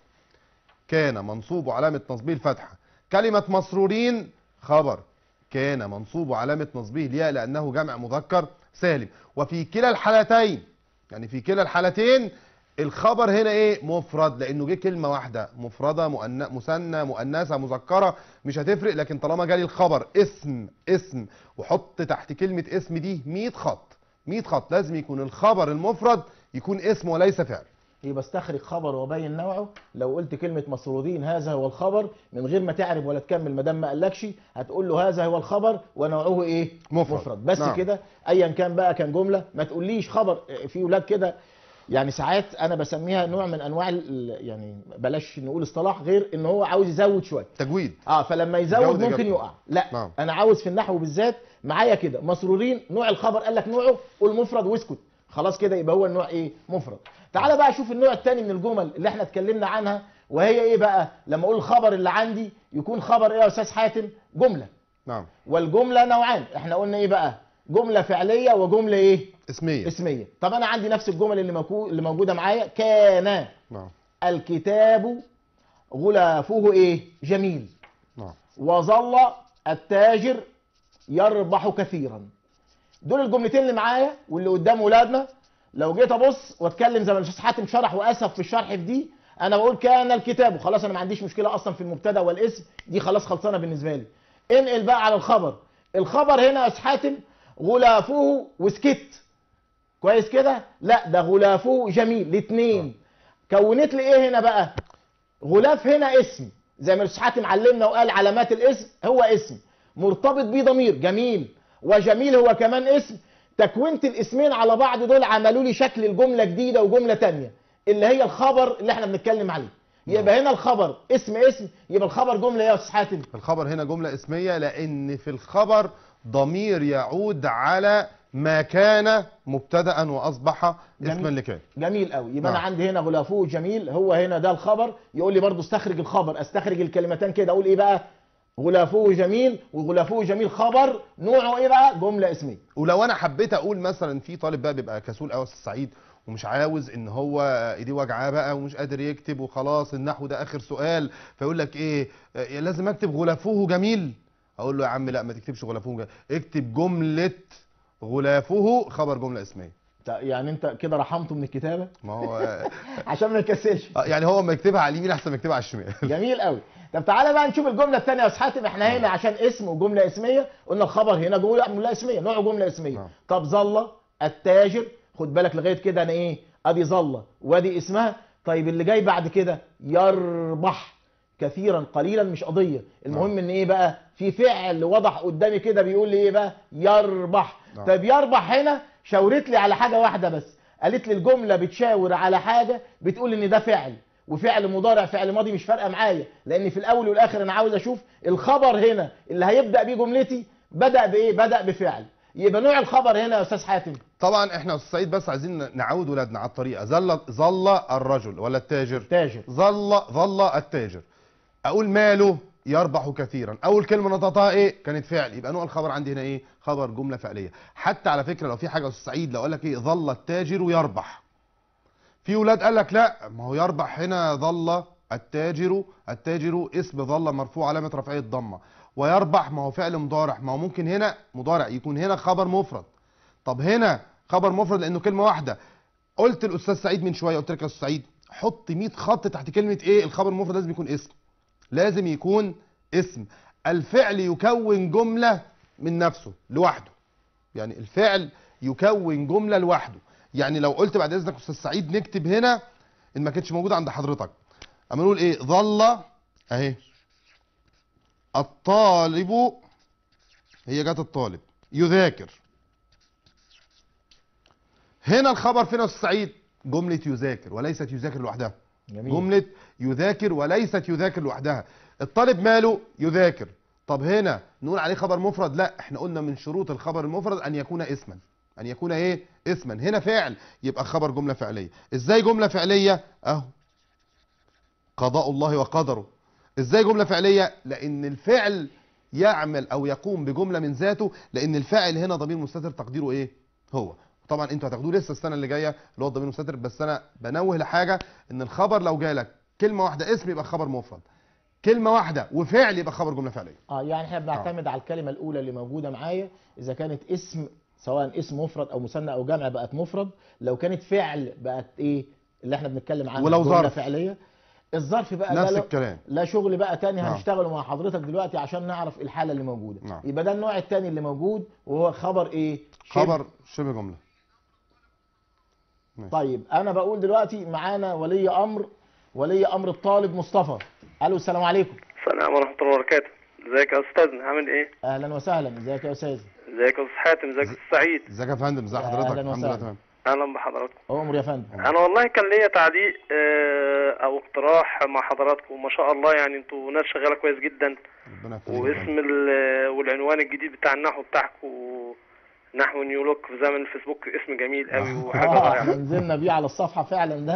كان منصوب علامه نصبه الفتحه كلمه مسرورين خبر كان منصوب علامه نصبه الياء لانه جمع مذكر سالم وفي كلا الحالتين يعني في كلا الحالتين الخبر هنا ايه مفرد لانه جه كلمه واحده مفرده مؤن... مثنى مؤنثه مذكره مش هتفرق لكن طالما جالي الخبر اسم اسم وحط تحت كلمه اسم دي 100 خط 100 خط لازم يكون الخبر المفرد يكون اسم وليس فعل يبقى استخرج خبر وبين نوعه لو قلت كلمه مسرورين هذا هو الخبر من غير ما تعرف ولا تكمل ما دام ما قالكش هتقول له هذا هو الخبر ونوعه ايه مفرد. مفرد بس نعم. كده ايا كان بقى كان جمله ما تقوليش خبر في ولاد كده يعني ساعات انا بسميها نوع من انواع ال- يعني بلاش نقول اصطلاح غير ان هو عاوز يزود شويه تجويد اه فلما يزود يزود ممكن إجابته. يقع لا نعم. انا عاوز في النحو بالذات معايا كده مسرورين نوع الخبر قال لك نوعه قول مفرد واسكت خلاص كده يبقى هو النوع ايه مفرد تعال بقى شوف النوع الثاني من الجمل اللي احنا اتكلمنا عنها وهي ايه بقى لما اقول الخبر اللي عندي يكون خبر ايه يا استاذ حاتم جمله نعم والجمله نوعان احنا قلنا ايه بقى جمله فعليه وجمله ايه اسميه اسميه طب انا عندي نفس الجمل اللي مكو... اللي موجوده معايا كان نعم الكتاب غلافه ايه جميل نعم وظل التاجر يربح كثيرا دول الجملتين اللي معايا واللي قدام ولادنا لو جيت ابص واتكلم زي ما الاستاذ حاتم شرح واسف في الشرح في دي انا بقول كان الكتاب وخلاص انا ما عنديش مشكله اصلا في المبتدا والاسم دي خلاص خلصانه بالنسبه لي انقل بقى على الخبر الخبر هنا يا استاذ حاتم غلافه وسكت كويس كده لا ده غلافه جميل الاثنين كونت لي ايه هنا بقى غلاف هنا اسم زي ما الاستاذ حاتم علمنا وقال علامات الاسم هو اسم مرتبط بيه ضمير جميل وجميل هو كمان اسم تكوينة الاسمين على بعض دول عملوا لي شكل الجملة جديدة وجملة تانية اللي هي الخبر اللي احنا بنتكلم عليه يبقى هنا الخبر اسم اسم يبقى الخبر جملة ايه يا استاذ حاتم الخبر هنا جملة اسمية لأن في الخبر ضمير يعود على ما كان مبتدأ وأصبح جميل. اسما لكان جميل قوي يبقى انا نعم. عندي هنا غلافه جميل هو هنا ده الخبر يقول لي برضو استخرج الخبر استخرج الكلمتين كده اقول ايه بقى غلافه جميل وغلافه جميل خبر نوعه ايه بقى جملة اسمية ولو أنا حبيت أقول مثلا في طالب بقى بيبقى كسول قوي السعيد ومش عاوز ان هو ايديه وجعاه بقى ومش قادر يكتب وخلاص النحو ده اخر سؤال فيقول لك ايه آه، لازم اكتب غلافه جميل اقول له يا عم لا ما تكتبش غلافه جميل اكتب جمله غلافه خبر جمله اسميه تا- يعني انت كده رحمته من الكتابة ما هو آه، عشان ما يكسلش آه، يعني هو ما يكتبها على اليمين احسن ما يكتبها على الشمال جميل قوي طب تعالى بقى نشوف الجمله الثانيه يا استاذ حاتم احنا هنا عشان اسم وجمله اسميه قلنا الخبر هنا جمله جمله اسميه نوع جمله اسميه نعم. طب ظل التاجر خد بالك لغايه كده انا ايه ادي ظل وادي اسمها طيب اللي جاي بعد كده يربح كثيرا قليلا مش قضيه المهم ان ايه بقى في فعل وضح قدامي كده بيقول لي ايه بقى يربح نعم. طيب يربح هنا شاورت لي على حاجه واحده بس قالت لي الجمله بتشاور على حاجه بتقول ان ده فعل وفعل مضارع فعل ماضي مش فارقه معايا لان في الاول والاخر انا عاوز اشوف الخبر هنا اللي هيبدا بيه جملتي بدا بايه بدا بفعل يبقى نوع الخبر هنا يا استاذ حاتم طبعا احنا يا استاذ سعيد بس عايزين نعود ولادنا على الطريقه ظل ظل الرجل ولا التاجر تاجر ظل ظل التاجر اقول ماله يربح كثيرا اول كلمه نطقتها ايه كانت فعل يبقى نوع الخبر عندي هنا ايه خبر جمله فعليه حتى على فكره لو في حاجه يا استاذ سعيد لو قال لك ايه ظل التاجر يربح في ولاد قال لك لا ما هو يربح هنا ظل التاجر التاجر اسم ظل مرفوع علامه رفعه الضمه ويربح ما هو فعل مضارع ما هو ممكن هنا مضارع يكون هنا خبر مفرد طب هنا خبر مفرد لانه كلمه واحده قلت الاستاذ سعيد من شويه قلت لك يا استاذ سعيد حط 100 خط تحت كلمه ايه الخبر المفرد لازم يكون اسم لازم يكون اسم الفعل يكون جمله من نفسه لوحده يعني الفعل يكون جمله لوحده يعني لو قلت بعد اذنك استاذ سعيد نكتب هنا ان ما كانتش موجوده عند حضرتك اما نقول ايه ظل اهي الطالب هي جت الطالب يذاكر هنا الخبر فين يا استاذ سعيد جمله يذاكر وليست يذاكر لوحدها جميل جملة يذاكر وليست يذاكر لوحدها الطالب ماله يذاكر طب هنا نقول عليه خبر مفرد لا احنا قلنا من شروط الخبر المفرد ان يكون اسما ان يكون ايه اسما هنا فعل يبقى خبر جملة فعلية ازاي جملة فعلية اهو قضاء الله وقدره ازاي جملة فعلية لان الفعل يعمل او يقوم بجملة من ذاته لان الفاعل هنا ضمير مستتر تقديره ايه هو طبعا انتوا هتاخدوه لسه السنه اللي جايه اللي هو الضمير المستتر بس انا بنوه لحاجه ان الخبر لو جالك كلمه واحده اسم يبقى خبر مفرد كلمه واحده وفعل يبقى خبر جمله فعليه اه يعني احنا بنعتمد على الكلمه الاولى اللي موجوده معايا اذا كانت اسم سواء اسم مفرد او مثنى او جمع بقت مفرد لو كانت فعل بقت ايه اللي احنا بنتكلم عنه ولو جملة ظرف. فعليه الظرف بقى ده نفس لو- الكلام لا شغل بقى تاني نعم. هنشتغله مع حضرتك دلوقتي عشان نعرف الحاله اللي موجوده نعم. يبقى ده النوع التاني اللي موجود وهو خبر ايه شبه. خبر شبه جمله ماشي. طيب انا بقول دلوقتي معانا ولي امر ولي امر الطالب مصطفى الو السلام عليكم السلام ورحمة الله وبركاته ازيك يا استاذنا عامل ايه اهلا وسهلا ازيك يا استاذ ازيك يا استاذ حاتم ازيك يا استاذ سعيد ازيك يا فندم ازي أهلاً حضرتك الحمد لله وسهلاً. تمام اهلا بحضراتكم امر يا فندم انا والله كان ليا تعليق آه، او اقتراح مع حضراتكم ما شاء الله يعني انتوا ناس شغاله كويس جدا ربنا يخليك يا واسم فندم. ال- والعنوان الجديد بتاع النحو بتاعكم نحو نيو لوك في زمن الفيسبوك اسم جميل قوي وحاجه اه رائعه احنا نزلنا بيه على الصفحه فعلا ده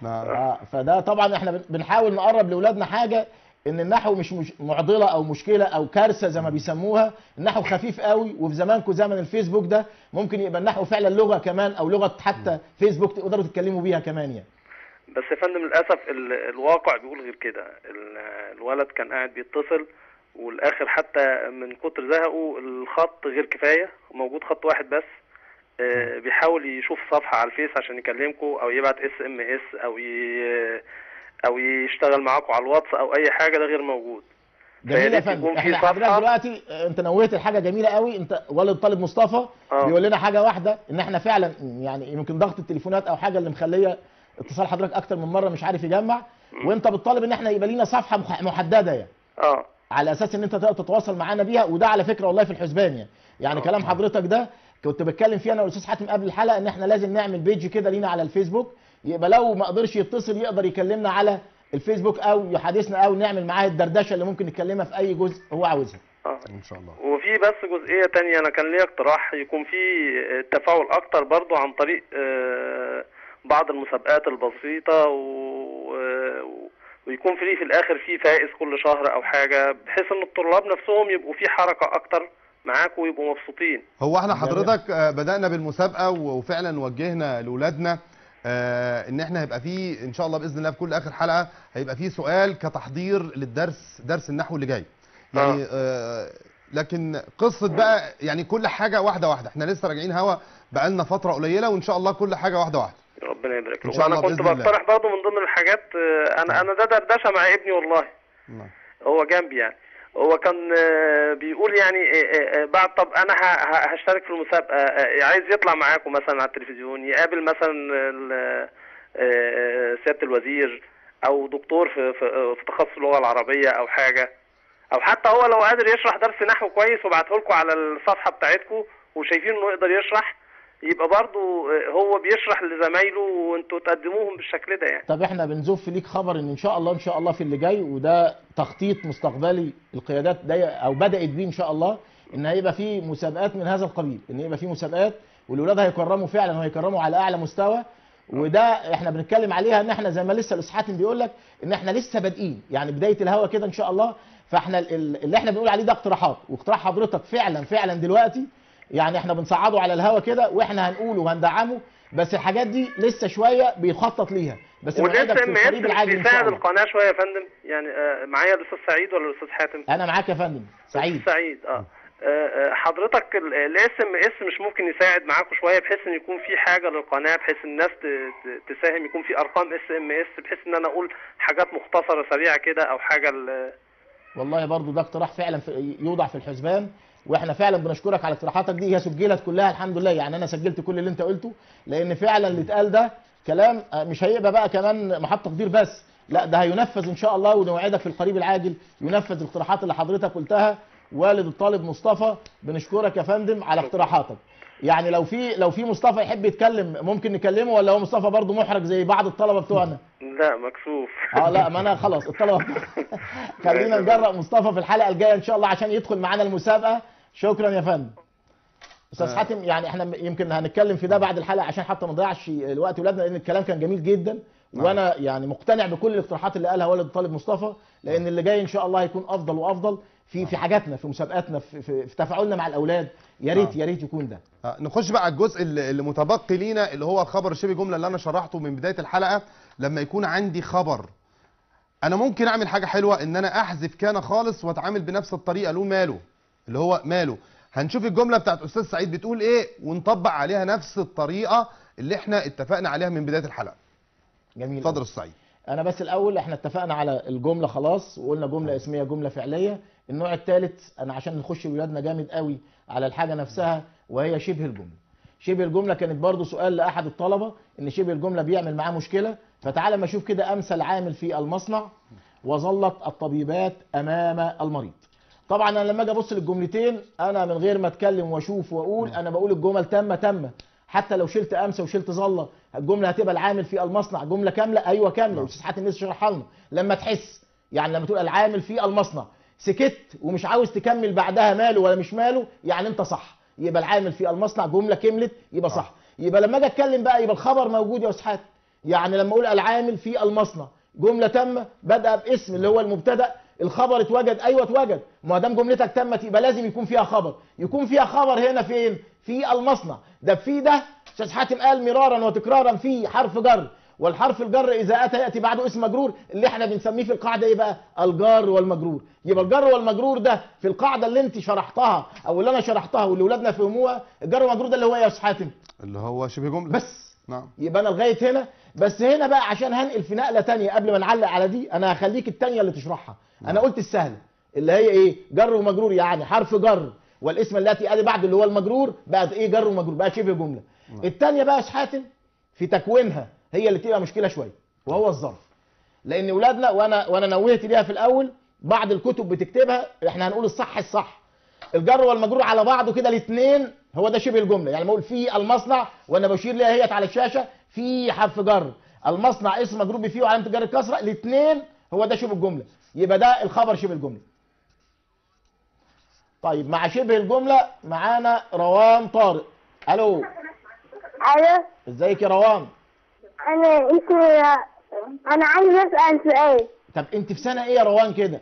نعم آه، فده طبعا احنا بن- بنحاول نقرب لاولادنا حاجه ان النحو مش, مش معضله او مشكله او كارثه زي ما بيسموها النحو خفيف قوي وفي زمانكم زمن الفيسبوك ده ممكن يبقى النحو فعلا لغه كمان او لغه حتى فيسبوك تقدروا تتكلموا بيها كمان يعني بس يا فندم للاسف ال- الواقع بيقول غير كده ال- الولد كان قاعد بيتصل والاخر حتى من كتر زهقه الخط غير كفايه موجود خط واحد بس آه، بيحاول يشوف صفحه على الفيس عشان يكلمكم او يبعت اس ام اس او ي... او يشتغل معاكم على الواتس او اي حاجه ده غير موجود جميل يا فياريت فندم يكون في احنا صفحة. حضرتك دلوقتي آه، انت نوهت الحاجه جميله قوي انت والد طالب مصطفى آه. بيقول لنا حاجه واحده ان احنا فعلا يعني يمكن ضغط التليفونات او حاجه اللي مخليه اتصال حضرتك اكتر من مره مش عارف يجمع وانت بتطالب ان احنا يبقى لينا صفحه مح- محدده يعني اه على اساس ان انت تقدر تتواصل معانا بيها وده على فكره والله في الحسبان يعني يعني كلام حضرتك ده كنت بتكلم فيه انا والاستاذ حاتم قبل الحلقه ان احنا لازم نعمل بيج كده لينا على الفيسبوك يبقى لو ما قدرش يتصل يقدر يكلمنا على الفيسبوك او يحادثنا او نعمل معاه الدردشه اللي ممكن نتكلمها في اي جزء هو عاوزها اه ان شاء الله وفي بس جزئية تانية أنا كان ليا اقتراح يكون في تفاعل أكتر برضو عن طريق آه، بعض المسابقات البسيطة و... و- ويكون في في الآخر في فائز كل شهر أو حاجة بحيث إن الطلاب نفسهم يبقوا في حركة أكتر معاكم ويبقوا مبسوطين هو احنا حضرتك آه، بدأنا بالمسابقة و- وفعلا وجهنا لأولادنا آه، ان احنا هيبقى فيه ان شاء الله باذن الله في كل اخر حلقه هيبقى فيه سؤال كتحضير للدرس درس النحو اللي جاي يعني آه لكن قصه بقى يعني كل حاجه واحده واحده احنا لسه راجعين هوا بقالنا فتره قليله وان شاء الله كل حاجه واحده واحده ربنا يبارك إن له شاء وأنا الله كنت بإذن الله. بقترح برضو من ضمن الحاجات آه، أنا أنا ده دردشة مع ابني والله نعم. هو جنبي يعني هو كان آه، بيقول يعني آه، آه، آه، بعد طب انا ه- ه- هشترك في المسابقه آه، عايز يطلع معاكم مثلا على التلفزيون يقابل مثلا ال- آه، سياده الوزير او دكتور في في في تخصص اللغه العربيه او حاجه او حتى هو لو قادر يشرح درس نحو كويس وبعته لكم على الصفحه بتاعتكم وشايفين انه يقدر يشرح يبقى برضو آه، هو بيشرح لزمايله وانتوا تقدموهم بالشكل ده يعني طب احنا بنزف ليك خبر ان ان شاء الله ان شاء الله في اللي جاي وده تخطيط مستقبلي القيادات ده او بدات بيه ان شاء الله ان هيبقى في مسابقات من هذا القبيل ان يبقى في مسابقات والولاد هيكرموا فعلا وهيكرموا على اعلى مستوى وده احنا بنتكلم عليها ان احنا زي ما لسه الاستاذ حاتم بيقول لك ان احنا لسه بادئين يعني بدايه الهوا كده ان شاء الله فاحنا ال- ال- اللي احنا بنقول عليه ده اقتراحات واقتراح حضرتك فعلا فعلا دلوقتي يعني احنا بنصعده على الهوا كده واحنا هنقوله وهندعمه بس الحاجات دي لسه شويه بيخطط ليها بس والاس موعدك في ام اس القريب العاجل ان شاء بيساعد الله القناه شويه يا فندم يعني آه، معايا الاستاذ سعيد ولا الاستاذ حاتم انا معاك يا فندم سعيد سعيد اه آه، آه، حضرتك الاس ام اس مش ممكن يساعد معاكم شويه بحيث ان يكون في حاجه للقناه بحيث الناس ت- ت- تساهم يكون في ارقام اس ام اس بحيث ان انا اقول حاجات مختصره سريعه كده او حاجه ل- والله برضو ده اقتراح فعلا في يوضع في الحسبان واحنا فعلا بنشكرك على اقتراحاتك دي هي سجلت كلها الحمد لله يعني انا سجلت كل اللي انت قلته لان فعلا اللي اتقال ده كلام آه، مش هيبقى بقى كمان محط تقدير بس لا ده هينفذ ان شاء الله ونوعدك في القريب العاجل ينفذ الاقتراحات اللي حضرتك قلتها والد الطالب مصطفى بنشكرك يا فندم على اقتراحاتك يعني لو في لو في مصطفى يحب يتكلم ممكن نكلمه ولا هو مصطفى برضو محرج زي بعض الطلبه بتوعنا لا مكسوف اه لا ما انا خلاص الطلبه خلينا نجرأ مصطفى في الحلقه الجايه ان شاء الله عشان يدخل معانا المسابقه شكرا يا فندم استاذ آه. حاتم يعني احنا يمكن هنتكلم في ده بعد الحلقه عشان حتى ما نضيعش الوقت ولادنا لان الكلام كان جميل جدا نعم. وانا يعني مقتنع بكل الاقتراحات اللي قالها والد الطالب مصطفى لان اللي جاي ان شاء الله هيكون افضل وافضل في في حاجاتنا في مسابقاتنا في, في, في تفاعلنا مع الاولاد يا ريت نعم. يا ريت يكون ده آه، نخش بقى على الجزء اللي اللي متبقي لينا اللي هو الخبر الشبه جمله اللي انا شرحته من بدايه الحلقه لما يكون عندي خبر انا ممكن اعمل حاجه حلوه ان انا احذف كان خالص واتعامل بنفس الطريقه له ماله اللي هو ماله هنشوف الجمله بتاعت استاذ سعيد بتقول ايه ونطبق عليها نفس الطريقه اللي احنا اتفقنا عليها من بدايه الحلقه جميل اتفضل يا استاذ سعيد انا بس الاول احنا اتفقنا على الجمله خلاص وقلنا جمله اسميه جمله فعليه النوع الثالث انا عشان نخش ولادنا جامد قوي على الحاجه نفسها وهي شبه الجمله شبه الجمله كانت برضو سؤال لاحد الطلبه ان شبه الجمله بيعمل معاه مشكله فتعالى ما اشوف كده امثل عامل في المصنع وظلت الطبيبات امام المريض طبعا انا لما اجي ابص للجملتين انا من غير ما اتكلم واشوف واقول انا بقول الجمل تامه تامه حتى لو شلت امسه وشلت ظله الجمله هتبقى العامل في المصنع جمله كامله ايوه كامله والاستاذ حاتم لسه شرحها لنا لما تحس يعني لما تقول العامل في المصنع سكت ومش عاوز تكمل بعدها ماله ولا مش ماله يعني انت صح يبقى العامل في المصنع جمله كملت يبقى صح يبقى لما اجي اتكلم بقى يبقى الخبر موجود يا استاذ حاتم يعني لما اقول العامل في المصنع جمله تامه بدا باسم اللي هو المبتدا الخبر اتوجد ايوه اتوجد ما دام جملتك تمت يبقى لازم يكون فيها خبر يكون فيها خبر هنا فين في المصنع ده في ده استاذ حاتم قال مرارا وتكرارا في حرف جر والحرف الجر اذا اتى ياتي بعده اسم مجرور اللي احنا بنسميه في القاعده ايه بقى الجار والمجرور يبقى الجر والمجرور ده في القاعده اللي انت شرحتها او اللي انا شرحتها واللي اولادنا فهموها الجر والمجرور ده اللي هو ايه يا استاذ حاتم اللي هو شبه جمله بس نعم يبقى انا لغايه هنا بس هنا بقى عشان هنقل في نقله تانية قبل ما نعلق على دي انا هخليك التانية اللي تشرحها انا قلت السهل اللي هي ايه جر ومجرور يعني حرف جر والاسم التي اتي بعد اللي هو المجرور بقت ايه جر ومجرور بقى شبه جمله التانية بقى يا أستاذ حاتم في تكوينها هي اللي تبقى مشكله شويه وهو الظرف لان اولادنا وانا وانا نوهت ليها في الاول بعض الكتب بتكتبها احنا هنقول الصح الصح الجر والمجرور على بعضه كده الاثنين هو ده شبه الجمله يعني بقول في المصنع وانا بشير ليها هي على الشاشه في حرف جر المصنع اسم مجرور فيه وعلامه جر الكسره الاثنين هو ده شبه الجمله يبقى ده الخبر شبه الجمله طيب مع شبه الجمله معانا روان طارق الو ايوه ازيك يا روان انا اسمي انا عايز اسال سؤال طب انت في سنه ايه يا روان كده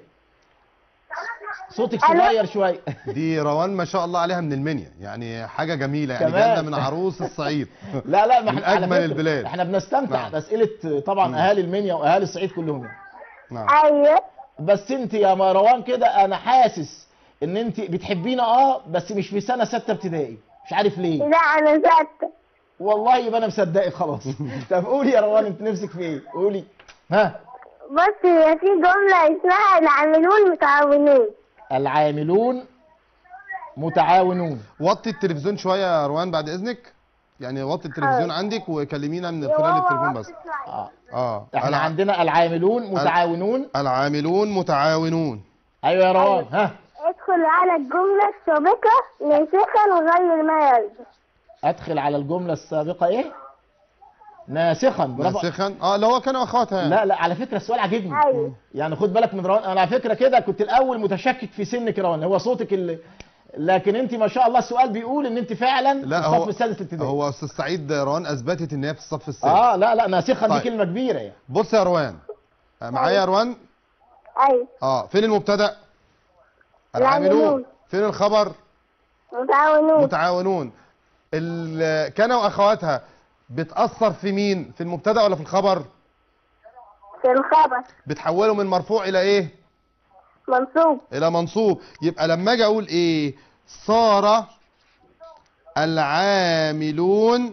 صوتك ألو؟ صغير شويه دي روان ما شاء الله عليها من المنيا يعني حاجه جميله يعني كمان. جايه من عروس الصعيد لا لا ما من احنا على أجمل فكرة البلاد. احنا بنستمتع نعم. باسئله طبعا اهالي المنيا واهالي الصعيد كلهم يعني. نعم ايوه بس انت يا مروان كده انا حاسس ان انت بتحبينا اه بس مش في سنه سته ابتدائي مش عارف ليه لا انا ستة والله يبقى انا مصدقك خلاص طب قولي يا روان انت نفسك في ايه قولي ها بص هي في جملة اسمها العاملون متعاونون العاملون متعاونون وطي التلفزيون شويه يا روان بعد اذنك يعني وطي التلفزيون عندك وكلمينا من خلال التليفون بس اه اه احنا الع- عندنا العاملون متعاونون العاملون متعاونون ايوه يا روان ها ادخل على الجملة السابقة ناسخا غير ما يلزم ادخل على الجمله السابقه ايه ناسخا برافو ناسخا اه اللي هو كانوا اخوات ها لا لا على فكره السؤال عاجبني ايوه يعني خد بالك من روان انا على فكره كده كنت الاول متشكك في سنك يا روان هو صوتك اللي لكن انت ما شاء الله السؤال بيقول ان انت فعلا لا في هو الصف السادس الابتدائي هو استاذ سعيد روان اثبتت ان هي في الصف السادس اه لا لا ناسخا طيب. دي كلمه كبيره يعني بص يا روان آه، معايا يا روان ايوه اه فين المبتدا العاملون. العاملون فين الخبر متعاونون متعاونون ال- كان واخواتها بتاثر في مين في المبتدا ولا في الخبر في الخبر بتحوله من مرفوع الى ايه منصوب الى منصوب يبقى لما اجي اقول ايه صار العاملون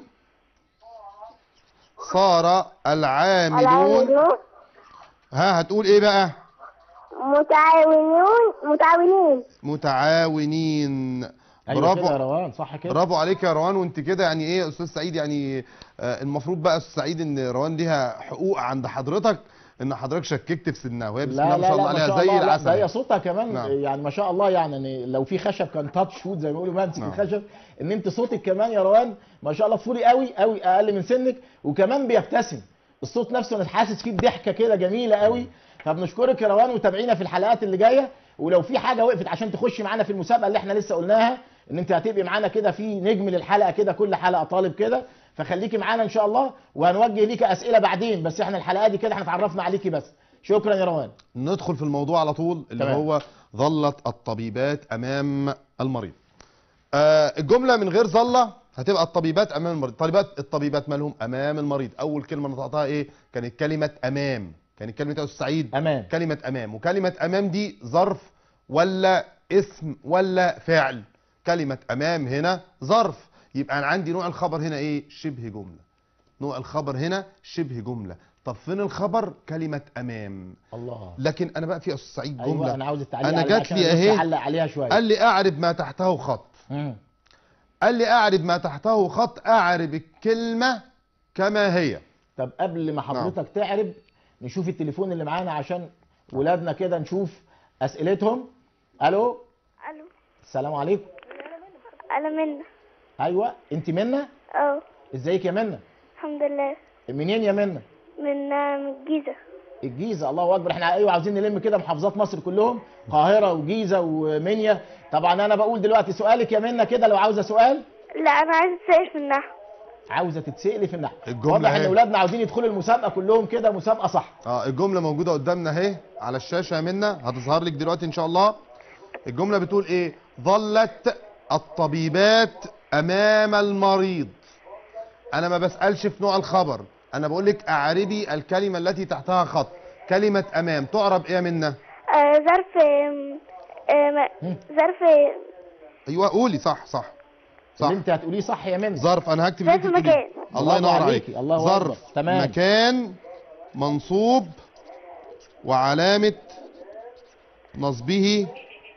صار العاملون العاملون ها هتقول ايه بقى متعاونون متعاونين متعاونين ايوه كده يا برافو روان صح كده برافو عليك يا روان وانت كده يعني ايه يا استاذ سعيد يعني آه، المفروض بقى يا استاذ سعيد ان روان ليها حقوق عند حضرتك ان حضرتك شككت في سنها وهي بسم لا الله لا ما لا شاء الله ما عليها شاء زي الله لا العسل ده هي يعني. صوتها كمان نعم. يعني ما شاء الله يعني إن لو في خشب كان تاتش شوت زي ما بيقولوا بمسك نعم. الخشب ان انت صوتك كمان يا روان ما شاء الله فوري قوي قوي اقل من سنك وكمان بيبتسم الصوت نفسه انا حاسس فيه بضحكه كده جميله قوي فبنشكرك يا روان وتابعينا في الحلقات اللي جايه ولو في حاجه وقفت عشان تخشي معانا في المسابقه اللي احنا لسه قلناها ان انت هتبقي معانا كده في نجم للحلقه كده كل حلقه طالب كده فخليكي معانا ان شاء الله وهنوجه ليكي اسئله بعدين بس احنا الحلقه دي كده احنا اتعرفنا عليكي بس شكرا يا روان ندخل في الموضوع على طول اللي تمام. هو ظلت الطبيبات امام المريض آه الجمله من غير ظله هتبقى الطبيبات امام المريض طبيبات الطبيبات مالهم امام المريض اول كلمه نطقتها ايه كانت كلمه امام كانت كلمه يا استاذ سعيد امان كلمه امام وكلمه امام دي ظرف ولا اسم ولا فعل كلمه امام هنا ظرف يبقى انا عندي نوع الخبر هنا ايه شبه جمله نوع الخبر هنا شبه جمله طب فين الخبر كلمه امام الله لكن انا بقى في يا استاذ سعيد جمله ايوه انا عاوز التعليق أنا عليها جات عشان لي لسه أهي. اعلق عليها شويه قال لي اعرب ما تحته خط مم. قال لي اعرب ما تحته خط اعرب الكلمه كما هي طب قبل ما حضرتك تعرب نشوف التليفون اللي معانا عشان ولادنا كده نشوف اسئلتهم الو الو السلام عليكم انا منى ايوه انت منى اه ازيك يا منى الحمد لله منين يا منى من من الجيزة الجيزه الله اكبر احنا ايوه عاوزين نلم كده محافظات مصر كلهم القاهره وجيزه ومنيا طبعا انا بقول دلوقتي سؤالك يا منى كده لو عاوزه سؤال لا انا عايزة اسأل في النحو عاوزه تتسال في النحو الجملة واضح ان اهي. اولادنا عاوزين يدخلوا المسابقه كلهم كده مسابقه صح اه الجمله موجوده قدامنا اهي على الشاشه يا منى هتظهر لك دلوقتي ان شاء الله الجمله بتقول ايه ظلت الطبيبات امام المريض انا ما بسالش في نوع الخبر انا بقول لك اعربي الكلمه التي تحتها خط كلمه امام تعرب ايه يا منى آه، ظرف آم، آم، ظرف ايوه قولي صح صح صح اللي انت هتقوليه صح يا منى ظرف انا هكتب اللي ظرف انت بتقوليه. مكان. الله برافو ينور عليكي، عليك الله ظرف أكبر. تمام. مكان منصوب وعلامه نصبه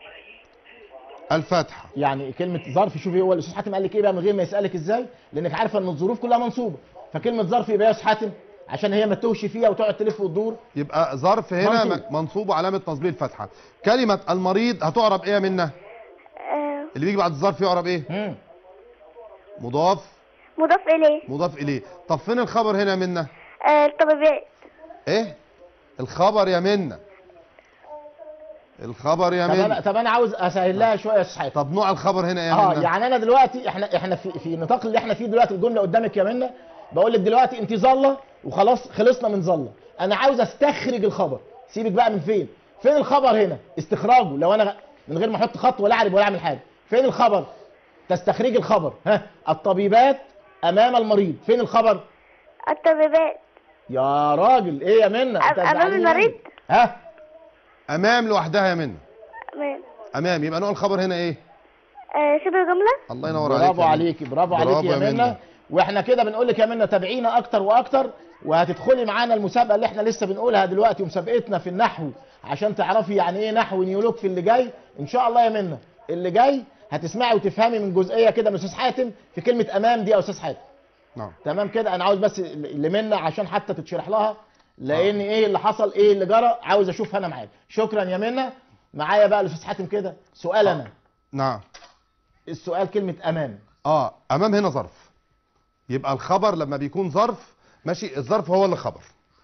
الفتحه يعني كلمه ظرف شوفي هو الاستاذ حاتم قال لك ايه بقى من غير ما يسالك ازاي لانك عارفه ان الظروف كلها منصوبه فكلمه ظرف يبقى يا استاذ حاتم عشان هي ما تتوهش فيها وتقعد تلف وتدور يبقى ظرف هنا منصوب. م- منصوب وعلامه نصبه الفتحه كلمه المريض هتعرب ايه منه آه، اللي بيجي بعد الظرف يعرب ايه مم. مضاف مضاف إليه مضاف اليه طب فين الخبر هنا منه آه، الطبيبات ايه الخبر يا منه الخبر يا طب انا منه طب انا عاوز اسهل لها شويه يا استاذ حاتم طب نوع الخبر هنا ايه يا اه منه يعني انا دلوقتي احنا احنا في في النطاق اللي احنا فيه دلوقتي الجمله قدامك يا منى بقول لك دلوقتي انت ظله وخلاص خلصنا من ظله انا عاوز استخرج الخبر سيبك بقى من فين فين الخبر هنا استخراجه لو انا من غير ما احط خط ولا اعرب ولا اعمل حاجه فين الخبر تستخرج الخبر ها الطبيبات امام المريض فين الخبر الطبيبات يا راجل ايه يا منى أنت أمام هتزعليني المريض؟ مني. ها امام لوحدها يا منه تمام. امام يبقى نوع الخبر هنا ايه آه، شبه جملة الله ينور عليك برافو يا منى. عليكي برافو برافو عليكي يا يا منى منى. واحنا كده بنقول لك يا منى تابعينا اكتر واكتر وهتدخلي معانا المسابقه اللي احنا لسه بنقولها دلوقتي ومسابقتنا في النحو عشان تعرفي يعني ايه نحو نيولوج في اللي جاي ان شاء الله يا منى اللي جاي هتسمعي وتفهمي من جزئيه كده من استاذ حاتم في كلمه امام دي يا استاذ حاتم نعم تمام كده انا عاوز بس لمنى عشان حتى تتشرح لها لان ايه اللي حصل ايه اللي جرى عاوز اشوف انا معاك شكرا يا منى معايا بقى الاستاذ حاتم كده سؤال انا نعم السؤال كلمه امام اه امام هنا ظرف يبقى الخبر لما بيكون ظرف ماشي الظرف هو اللي خبر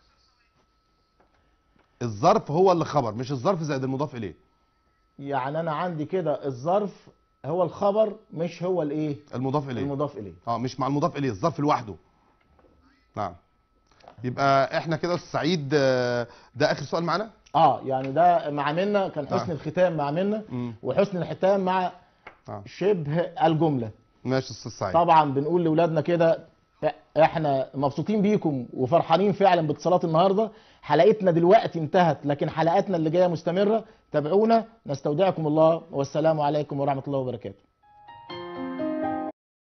الظرف هو اللي خبر مش الظرف زائد المضاف اليه يعني انا عندي كده الظرف هو الخبر مش هو الايه المضاف اليه المضاف اليه اه مش مع المضاف اليه الظرف لوحده نعم يبقى احنا كده يا استاذ سعيد آه، ده اخر سؤال معانا اه يعني ده مع منا كان حسن آه. الختام مع منا مم. وحسن الختام مع آه. شبه الجمله ماشي يا استاذ سعيد طبعا بنقول لاولادنا كده احنا مبسوطين بيكم وفرحانين فعلا باتصالات النهارده حلقتنا دلوقتي انتهت لكن حلقاتنا اللي جايه مستمره تابعونا نستودعكم الله والسلام عليكم ورحمه الله وبركاته